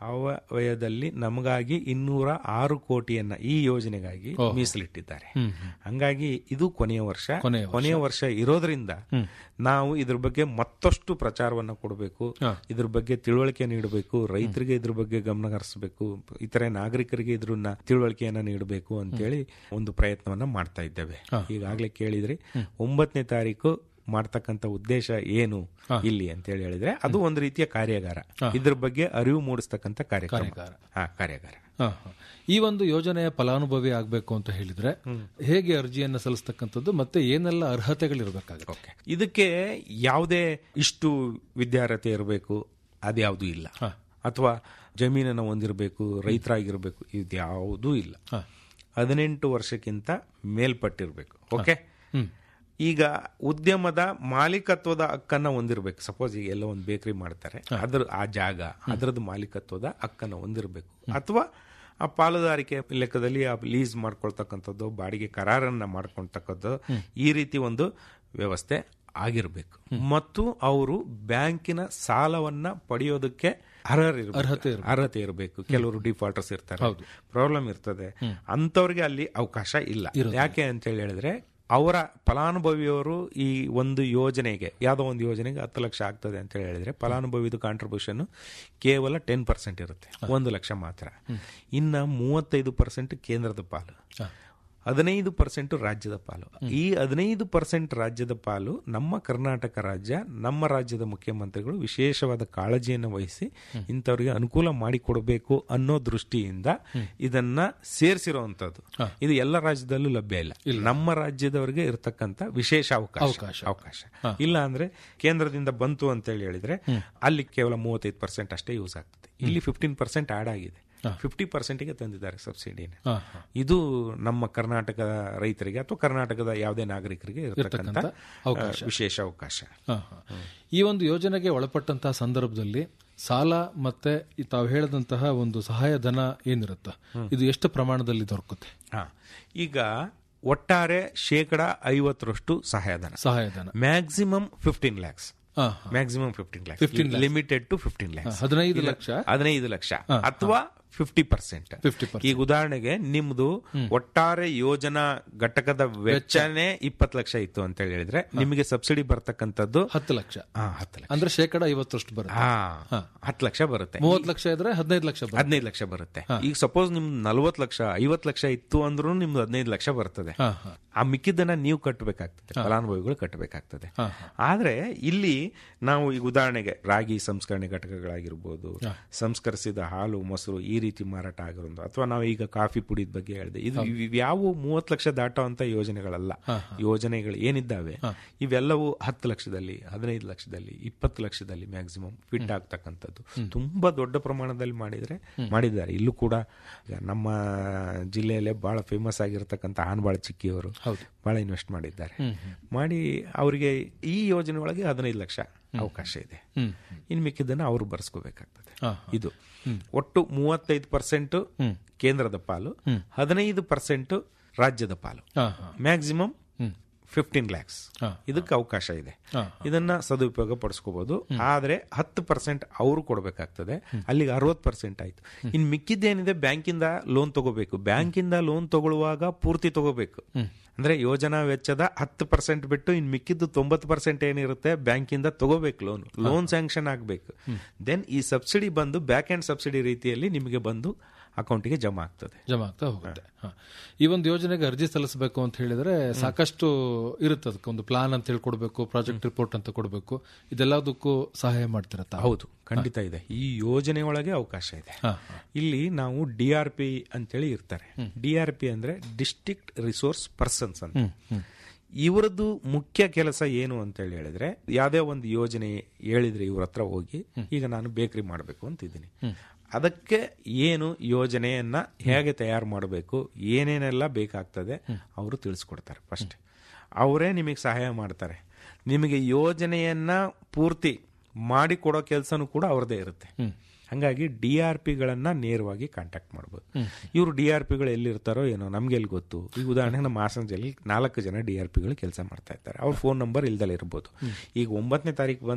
ಅವಯದಲ್ಲಿ ನಮಗಾಗಿ ಇನ್ನೂರ ಆರು ಕೋಟಿಯನ್ನ ಈ ಯೋಜನೆಗಾಗಿ ಓಹೋ. ಮೀಸಲಿಟ್ಟಿದ್ದಾರೆ ಹ್ಮ್, ಹಂಗಾಗಿ ಇದು ಕೊನೆಯ ವರ್ಷ ಕೊನೆಯ ವರ್ಷ. ಕೊನೆಯ ವರ್ಷ ಇರೋದ್ರಿಂದ ನಾವು ಇದ್ರ ಬಗ್ಗೆ ಮತ್ತಷ್ಟು ಪ್ರಚಾರವನ್ನ ಕೊಡಬೇಕು ಇದ್ರ ಬಗ್ಗೆ ತಿಳುವಳಿಕೆ ನೀಡಬೇಕು ರೈತರಿಗೆ ಇದ್ರ ಬಗ್ಗೆ ಗಮನ ಹರಿಸಬೇಕು ಇತರೆ ನಾಗರಿಕರಿಗೆ ಇದ್ರನ್ನ ತಿಳುವಳಿಕೆಯನ್ನ ನೀಡಬೇಕು ಅಂತೇಳಿ ಒಂದು ಪ್ರಯತ್ನವನ್ನ ಮಾಡ್ತಾ ಇದ್ದೇವೆ ಈಗಾಗಲೇ ಕೇಳಿದ್ರಿ ಒಂಬತ್ತನೇ ತಾರೀಕು ಮಾಡ್ತಕ್ಕಂಥ ಉದ್ದೇಶ ಏನು ಇಲ್ಲಿ ಅಂತ ಹೇಳಿ ಹೇಳಿದ್ರೆ ಅದು ಒಂದು ರೀತಿಯ ಕಾರ್ಯಾಗಾರ ಇದ್ರ ಬಗ್ಗೆ ಅರಿವು ಮೂಡಿಸ್ತಕ್ಕಂಥ ಕಾರ್ಯಕ್ರಮ ಕಾರ್ಯಾಗಾರ. ಹಾ ಕಾರ್ಯಾಗಾರ ಹಾ, ಹಾ. ಈ ಒಂದು ಯೋಜನೆಯ ಫಲಾನುಭವಿ ಆಗಬೇಕು ಅಂತ ಹೇಳಿದ್ರೆ ಹೇಗೆ ಅರ್ಜಿಯನ್ನ ಸಲ್ಲಿಸ್ತಕ್ಕಂಥದ್ದು ಮತ್ತೆ ಏನೆಲ್ಲ ಅರ್ಹತೆಗಳಿರಬೇಕಾಗುತ್ತೆ ಇದಕ್ಕೆ ಯಾವುದೇ ಇಷ್ಟು ವಿದ್ಯಾರ್ಹತೆ ಇರಬೇಕು ಅದ್ಯಾವುದೂ ಇಲ್ಲ ಅಥವಾ ಜಮೀನನ್ನು ಹೊಂದಿರಬೇಕು ರೈತರಾಗಿರ್ಬೇಕು ಇದ್ಯಾವುದೂ ಇಲ್ಲ ಹದಿನೆಂಟು ವರ್ಷಕ್ಕಿಂತ ಮೇಲ್ಪಟ್ಟಿರ್ಬೇಕು ಓಕೆ ಈಗ ಉದ್ಯಮದ ಮಾಲೀಕತ್ವದ ಹಕ್ಕನ್ನ ಹೊಂದಿರಬೇಕು ಸಪೋಸ್ ಈಗ ಎಲ್ಲ ಒಂದು ಬೇಕರಿ ಮಾಡ್ತಾರೆ ಅದ್ರ ಆ ಜಾಗ ಅದರದ್ದು ಮಾಲೀಕತ್ವದ ಹಕ್ಕನ್ನ ಹೊಂದಿರಬೇಕು ಅಥವಾ ಆ ಪಾಲುದಾರಿಕೆ ಲೆಕ್ಕದಲ್ಲಿ ಆ ಲೀಸ್ ಮಾಡ್ಕೊಳ್ತಕ್ಕಂಥದ್ದು ಬಾಡಿಗೆ ಕರಾರನ್ನ ಮಾಡ್ಕೊಳ್ತಕ್ಕದ್ದು ಈ ರೀತಿ ಒಂದು ವ್ಯವಸ್ಥೆ ಆಗಿರಬೇಕು ಮತ್ತು ಅವರು ಬ್ಯಾಂಕಿನ ಸಾಲವನ್ನ ಪಡೆಯೋದಕ್ಕೆ ಅರ್ಹತೆ ಅರ್ಹತೆ ಇರಬೇಕು ಕೆಲವರು ಡಿಫಾಲ್ಟರ್ಸ್ ಇರ್ತಾರೆ ಪ್ರಾಬ್ಲಮ್ ಇರ್ತದೆ ಅಂತವ್ರಿಗೆ ಅಲ್ಲಿ ಅವಕಾಶ ಇಲ್ಲ ಯಾಕೆ ಅಂತ ಹೇಳಿ ಹೇಳಿದ್ರೆ ಅವರ ಫಲಾನುಭವಿಯವರು ಈ ಒಂದು ಯೋಜನೆಗೆ ಯಾವುದೋ ಒಂದು ಯೋಜನೆಗೆ ಹತ್ತು ಲಕ್ಷ ಆಗ್ತದೆ ಅಂತ ಹೇಳಿ ಹೇಳಿದ್ರೆ ಫಲಾನುಭವಿದು ಕಾಂಟ್ರಿಬ್ಯೂಷನ್ ಕೇವಲ ಟೆನ್ ಪರ್ಸೆಂಟ್ ಇರುತ್ತೆ ಒಂದು ಲಕ್ಷ ಮಾತ್ರ ಇನ್ನ ಮೂವತ್ತೈದು ಪರ್ಸೆಂಟ್ ಕೇಂದ್ರದ ಪಾಲು ಹದಿನೈದು ಪರ್ಸೆಂಟ್ ರಾಜ್ಯದ ಪಾಲು ಈ ಹದಿನೈದು ಪರ್ಸೆಂಟ್ ರಾಜ್ಯದ ಪಾಲು ನಮ್ಮ ಕರ್ನಾಟಕ ರಾಜ್ಯ ನಮ್ಮ ರಾಜ್ಯದ ಮುಖ್ಯಮಂತ್ರಿಗಳು ವಿಶೇಷವಾದ ಕಾಳಜಿಯನ್ನು ವಹಿಸಿ ಇಂಥವ್ರಿಗೆ ಅನುಕೂಲ ಮಾಡಿಕೊಡಬೇಕು ಅನ್ನೋ ದೃಷ್ಟಿಯಿಂದ ಇದನ್ನ ಸೇರಿಸಿರುವಂತದ್ದು ಇದು ಎಲ್ಲ ರಾಜ್ಯದಲ್ಲೂ ಲಭ್ಯ ಇಲ್ಲ ನಮ್ಮ ರಾಜ್ಯದವರಿಗೆ ಇರತಕ್ಕಂತ ವಿಶೇಷ ಅವಕಾಶ ಅವಕಾಶ ಇಲ್ಲ ಅಂದ್ರೆ ಕೇಂದ್ರದಿಂದ ಬಂತು ಅಂತ ಹೇಳಿ ಹೇಳಿದ್ರೆ ಅಲ್ಲಿ ಕೇವಲ ಮೂವತ್ತೈದು ಪರ್ಸೆಂಟ್ ಅಷ್ಟೇ ಯೂಸ್ ಆಗ್ತದೆ ಇಲ್ಲಿ ಫಿಫ್ಟೀನ್ ಪರ್ಸೆಂಟ್ ಆಡ್ ಆಗಿದೆ ಫಿಫ್ಟಿ ಪರ್ಸೆಂಟ್ಗೆ ತಂದಿದ್ದಾರೆ ಸಬ್ಸಿಡಿನ ಇದು ನಮ್ಮ ಕರ್ನಾಟಕದ ರೈತರಿಗೆ ಅಥವಾ ಕರ್ನಾಟಕದ ಯಾವುದೇ ನಾಗರಿಕರಿಗೆ ಇರತಕ್ಕಂತ ಅವಕಾಶ. ವಿಶೇಷ ಅವಕಾಶ ಹಾ, ಹಾ. ಈ ಒಂದು ಯೋಜನೆಗೆ ಒಳಪಟ್ಟಂತಹ ಸಂದರ್ಭದಲ್ಲಿ ಸಾಲ ಮತ್ತೆ ಈ ತಾವು ಹೇಳಿದಂತಹ ಒಂದು ಸಹಾಯಧನ ಏನಿರುತ್ತೆ ಇದು ಎಷ್ಟು ಪ್ರಮಾಣದಲ್ಲಿ ದೊರಕುತ್ತೆ ಹಾ. ಈಗ ಒಟ್ಟಾರೆ ಶೇಕಡ ಐವತ್ತರಷ್ಟು ಸಹಾಯಧನ ಸಹಾಯಧನ ಮ್ಯಾಕ್ಸಿಮಮ್ ಫಿಫ್ಟೀನ್ ಲ್ಯಾಕ್ಸ್ ಹಾ, maximum fifteen lakhs 15 lakhs. Limited to fifteen lakhs ಹದಿನೈದು ಲಕ್ಷ? ಹದಿನೈದು ಲಕ್ಷ ಹಾ, ಅಥವಾ ಫಿಫ್ಟಿ ಪರ್ಸೆಂಟ್ 50%. ಈಗ ಉದಾಹರಣೆಗೆ ನಿಮ್ದು ಒಟ್ಟಾರೆ ಯೋಜನಾ ಘಟಕದ ವೆಚ್ಚನೇ ಇಪ್ಪತ್ತು ಲಕ್ಷ ಇತ್ತು ಅಂತ ಹೇಳಿ ಹೇಳಿದ್ರೆ ನಿಮಗೆ ಸಬ್ಸಿಡಿ ಬರ್ತಕ್ಕಂಥದ್ದು ಹತ್ತು ಲಕ್ಷ ಹಾ, ಹತ್ತು ಲಕ್ಷ ಅಂದ್ರೆ ಶೇಕಡ ಐವತ್ತರಷ್ಟು ಬರುತ್ತೆ ಹಾ, ಹತ್ತು ಲಕ್ಷ ಬರುತ್ತೆ ಮೂವತ್ತು ಲಕ್ಷ ಇದ್ರೆ ಹದಿನೈದು ಲಕ್ಷ ಬರುತ್ತೆ ಹದಿನೈದು ಲಕ್ಷ ಬರುತ್ತೆ ಈಗ ಸಪೋಸ್ ನಿಮ್ದು ನಲ್ವತ್ತು ಲಕ್ಷ ಐವತ್ತು ಲಕ್ಷ ಇತ್ತು ಅಂದ್ರೂ ನಿಮ್ದು ಹದಿನೈದು ಲಕ್ಷ ಬರ್ತದೆ ಹಾ, ಹಾ. ಆ ಮಿಕ್ಕಿದ್ದನ್ನ ನೀವು ಕಟ್ಟಬೇಕಾಗ್ತದೆ ಫಲಾನುಭವಿಗಳು ಕಟ್ಟಬೇಕಾಗ್ತದೆ ಆದ್ರೆ ಇಲ್ಲಿ ನಾವು ಈಗ ಉದಾಹರಣೆಗೆ ರಾಗಿ ಸಂಸ್ಕರಣೆ ಘಟಕಗಳಾಗಿರ್ಬೋದು ಸಂಸ್ಕರಿಸಿದ ಹಾಲು ಮೊಸರು ಈ ರೀತಿ ಮಾರಾಟ ಆಗಿರೋದು ಅಥವಾ ನಾವು ಈಗ ಕಾಫಿ ಪುಡಿದ ಬಗ್ಗೆ ಹೇಳಿದೆ ಇದು ಯಾವ ಮೂವತ್ತು ಲಕ್ಷ ದಾಟುವಂತ ಯೋಜನೆಗಳಲ್ಲ ಯೋಜನೆಗಳು ಏನಿದ್ದಾವೆ ಇವೆಲ್ಲವೂ ಹತ್ತು ಲಕ್ಷದಲ್ಲಿ ಹದಿನೈದು ಲಕ್ಷದಲ್ಲಿ ಇಪ್ಪತ್ತು ಲಕ್ಷದಲ್ಲಿ ಮ್ಯಾಕ್ಸಿಮಮ್ ಫಿಟ್ ಆಗ್ತಕ್ಕಂಥದ್ದು ತುಂಬಾ ದೊಡ್ಡ ಪ್ರಮಾಣದಲ್ಲಿ ಮಾಡಿದ್ರೆ ಮಾಡಿದ್ದಾರೆ ಇಲ್ಲೂ ಕೂಡ ಈಗ ನಮ್ಮ ಜಿಲ್ಲೆಯಲ್ಲೇ ಬಹಳ ಫೇಮಸ್ ಆಗಿರ್ತಕ್ಕಂಥ ಆನ್ಬಾಳ ಚಿಕ್ಕಿಯವರು ಬಹಳ ಇನ್ವೆಸ್ಟ್ ಮಾಡಿದ್ದಾರೆ ಮಾಡಿ ಅವರಿಗೆ ಈ ಯೋಜನೆ ಒಳಗೆ ಹದಿನೈದು ಲಕ್ಷ ಅವಕಾಶ ಇದೆ ಇನ್ ಮಿಕ್ಕಿದ್ದನ್ನ ಅವರು ಬರ್ಸ್ಕೋಬೇಕಾಗ್ತದೆ ಇದು ಒಟ್ಟು ಮೂವತ್ತೈದು ಪರ್ಸೆಂಟ್ ಕೇಂದ್ರದ ಪಾಲು ಹದಿನೈದು ಪರ್ಸೆಂಟ್ ರಾಜ್ಯದ ಪಾಲು ಮ್ಯಾಕ್ಸಿಮಮ್ ಫಿಫ್ಟೀನ್ ಲ್ಯಾಕ್ಸ್ ಇದಕ್ಕೆ ಅವಕಾಶ ಇದೆ ಇದನ್ನ ಸದುಪಯೋಗ ಪಡಿಸ್ಕೋಬಹುದು ಆದ್ರೆ ಹತ್ತು ಪರ್ಸೆಂಟ್ ಅವರು ಕೊಡಬೇಕಾಗ್ತದೆ ಅಲ್ಲಿಗೆ ಅರವತ್ತು ಪರ್ಸೆಂಟ್ ಆಯ್ತು ಇನ್ ಮಿಕ್ಕಿದ್ದೇನಿದೆ ಬ್ಯಾಂಕಿಂದ ಲೋನ್ ತಗೋಬೇಕು ಬ್ಯಾಂಕಿಂದ ಲೋನ್ ತಗೊಳ್ಳುವಾಗ ಪೂರ್ತಿ ತಗೋಬೇಕು ಅಂದ್ರೆ ಯೋಜನಾ ವೆಚ್ಚದ ಹತ್ತು ಪರ್ಸೆಂಟ್ ಬಿಟ್ಟು ಇನ್ ಮಿಕ್ಕಿದ್ದು ತೊಂಬತ್ತು ಪರ್ಸೆಂಟ್ ಏನಿರುತ್ತೆ ಬ್ಯಾಂಕಿಂದ ತಗೋಬೇಕು ಲೋನ್ ಲೋನ್ ಸ್ಯಾಂಕ್ಷನ್ ಆಗಬೇಕು ದೆನ್ ಈ ಸಬ್ಸಿಡಿ ಬಂದು ಬ್ಯಾಕ್ ಅಂಡ್ ಸಬ್ಸಿಡಿ ರೀತಿಯಲ್ಲಿ ನಿಮಗೆ ಬಂದು ಅಕೌಂಟಿಗೆ ಜಮಾ ಆಗ್ತದೆ ಜಮಾ ಆಗ್ತಾ ಹೋಗುತ್ತೆ ಹ. ಈ ಒಂದು ಯೋಜನೆಗೆ ಅರ್ಜಿ ಸಲ್ಲಿಸಬೇಕು ಅಂತ ಹೇಳಿದ್ರೆ ಸಾಕಷ್ಟು ಇರುತ್ತೆ ಅದಕ್ಕೆ ಒಂದು ಪ್ಲಾನ್ ಅಂತ ಹೇಳಿ ಕೊಡಬೇಕು ಪ್ರಾಜೆಕ್ಟ್ ರಿಪೋರ್ಟ್ ಅಂತ ಕೊಡಬೇಕು ಇದೆಲ್ಲದಕ್ಕೂ ಸಹಾಯ ಮಾಡ್ತಿರತ್ತ ಹೌದು ಖಂಡಿತ ಇದೆ ಈ ಯೋಜನೆ ಒಳಗೆ ಅವಕಾಶ ಇದೆ ಇಲ್ಲಿ ನಾವು ಡಿ ಆರ್ ಪಿ ಅಂತೇಳಿ ಇರ್ತಾರೆ ಡಿ ಆರ್ ಪಿ ಅಂದ್ರೆ ಡಿಸ್ಟ್ರಿಕ್ಟ್ ರಿಸೋರ್ಸ್ ಪರ್ಸನ್ಸ್ ಅಂತ ಇವರದ್ದು ಮುಖ್ಯ ಕೆಲಸ ಏನು ಅಂತ ಹೇಳಿ ಹೇಳಿದ್ರೆ ಯಾವುದೇ ಒಂದು ಯೋಜನೆ ಹೇಳಿದ್ರೆ ಇವ್ರ ಹತ್ರ ಹೋಗಿ ಈಗ ನಾನು ಬೇಕರಿ ಮಾಡಬೇಕು ಅಂತಿದ್ದೀನಿ ಅದಕ್ಕೆ ಏನು ಯೋಜನೆಯನ್ನ ಹೇಗೆ ತಯಾರು ಮಾಡಬೇಕು ಏನೇನೆಲ್ಲ ಬೇಕಾಗ್ತದೆ ಅವರು ತಿಳಿಸ್ಕೊಡ್ತಾರೆ ಫಸ್ಟ್ ಅವರೇ ನಿಮಗೆ ಸಹಾಯ ಮಾಡ್ತಾರೆ ನಿಮಗೆ ಯೋಜನೆಯನ್ನ ಪೂರ್ತಿ ಮಾಡಿಕೊಡೋ ಕೆಲಸನೂ ಕೂಡ ಅವ್ರದ್ದೇ ಇರುತ್ತೆ ಹಂಗಾಗಿ ಡಿ ಆರ್ ಪಿಗಳನ್ನ ನೇರವಾಗಿ ಕಾಂಟ್ಯಾಕ್ಟ್ ಮಾಡ್ಬೋದು ಇವರು ಡಿ ಆರ್ ಪಿಗಳು ಎಲ್ಲಿರ್ತಾರೋ ಏನೋ ನಮ್ಗೆ ಎಲ್ಲಿ ಗೊತ್ತು ಈಗ ಉದಾಹರಣೆಗೆ ನಮ್ಮ ಹಾಸನದಲ್ಲಿ ನಾಲ್ಕು ಜನ ಡಿ ಆರ್ ಪಿಗಳು ಕೆಲಸ ಮಾಡ್ತಾ ಇರ್ತಾರೆ ಅವ್ರ ಫೋನ್ ನಂಬರ್ ಇಲ್ದಲೇ ಇರ್ಬೋದು ಈಗ ಒಂಬತ್ತನೇ ತಾರೀಕು ಬಂದ್ರೆ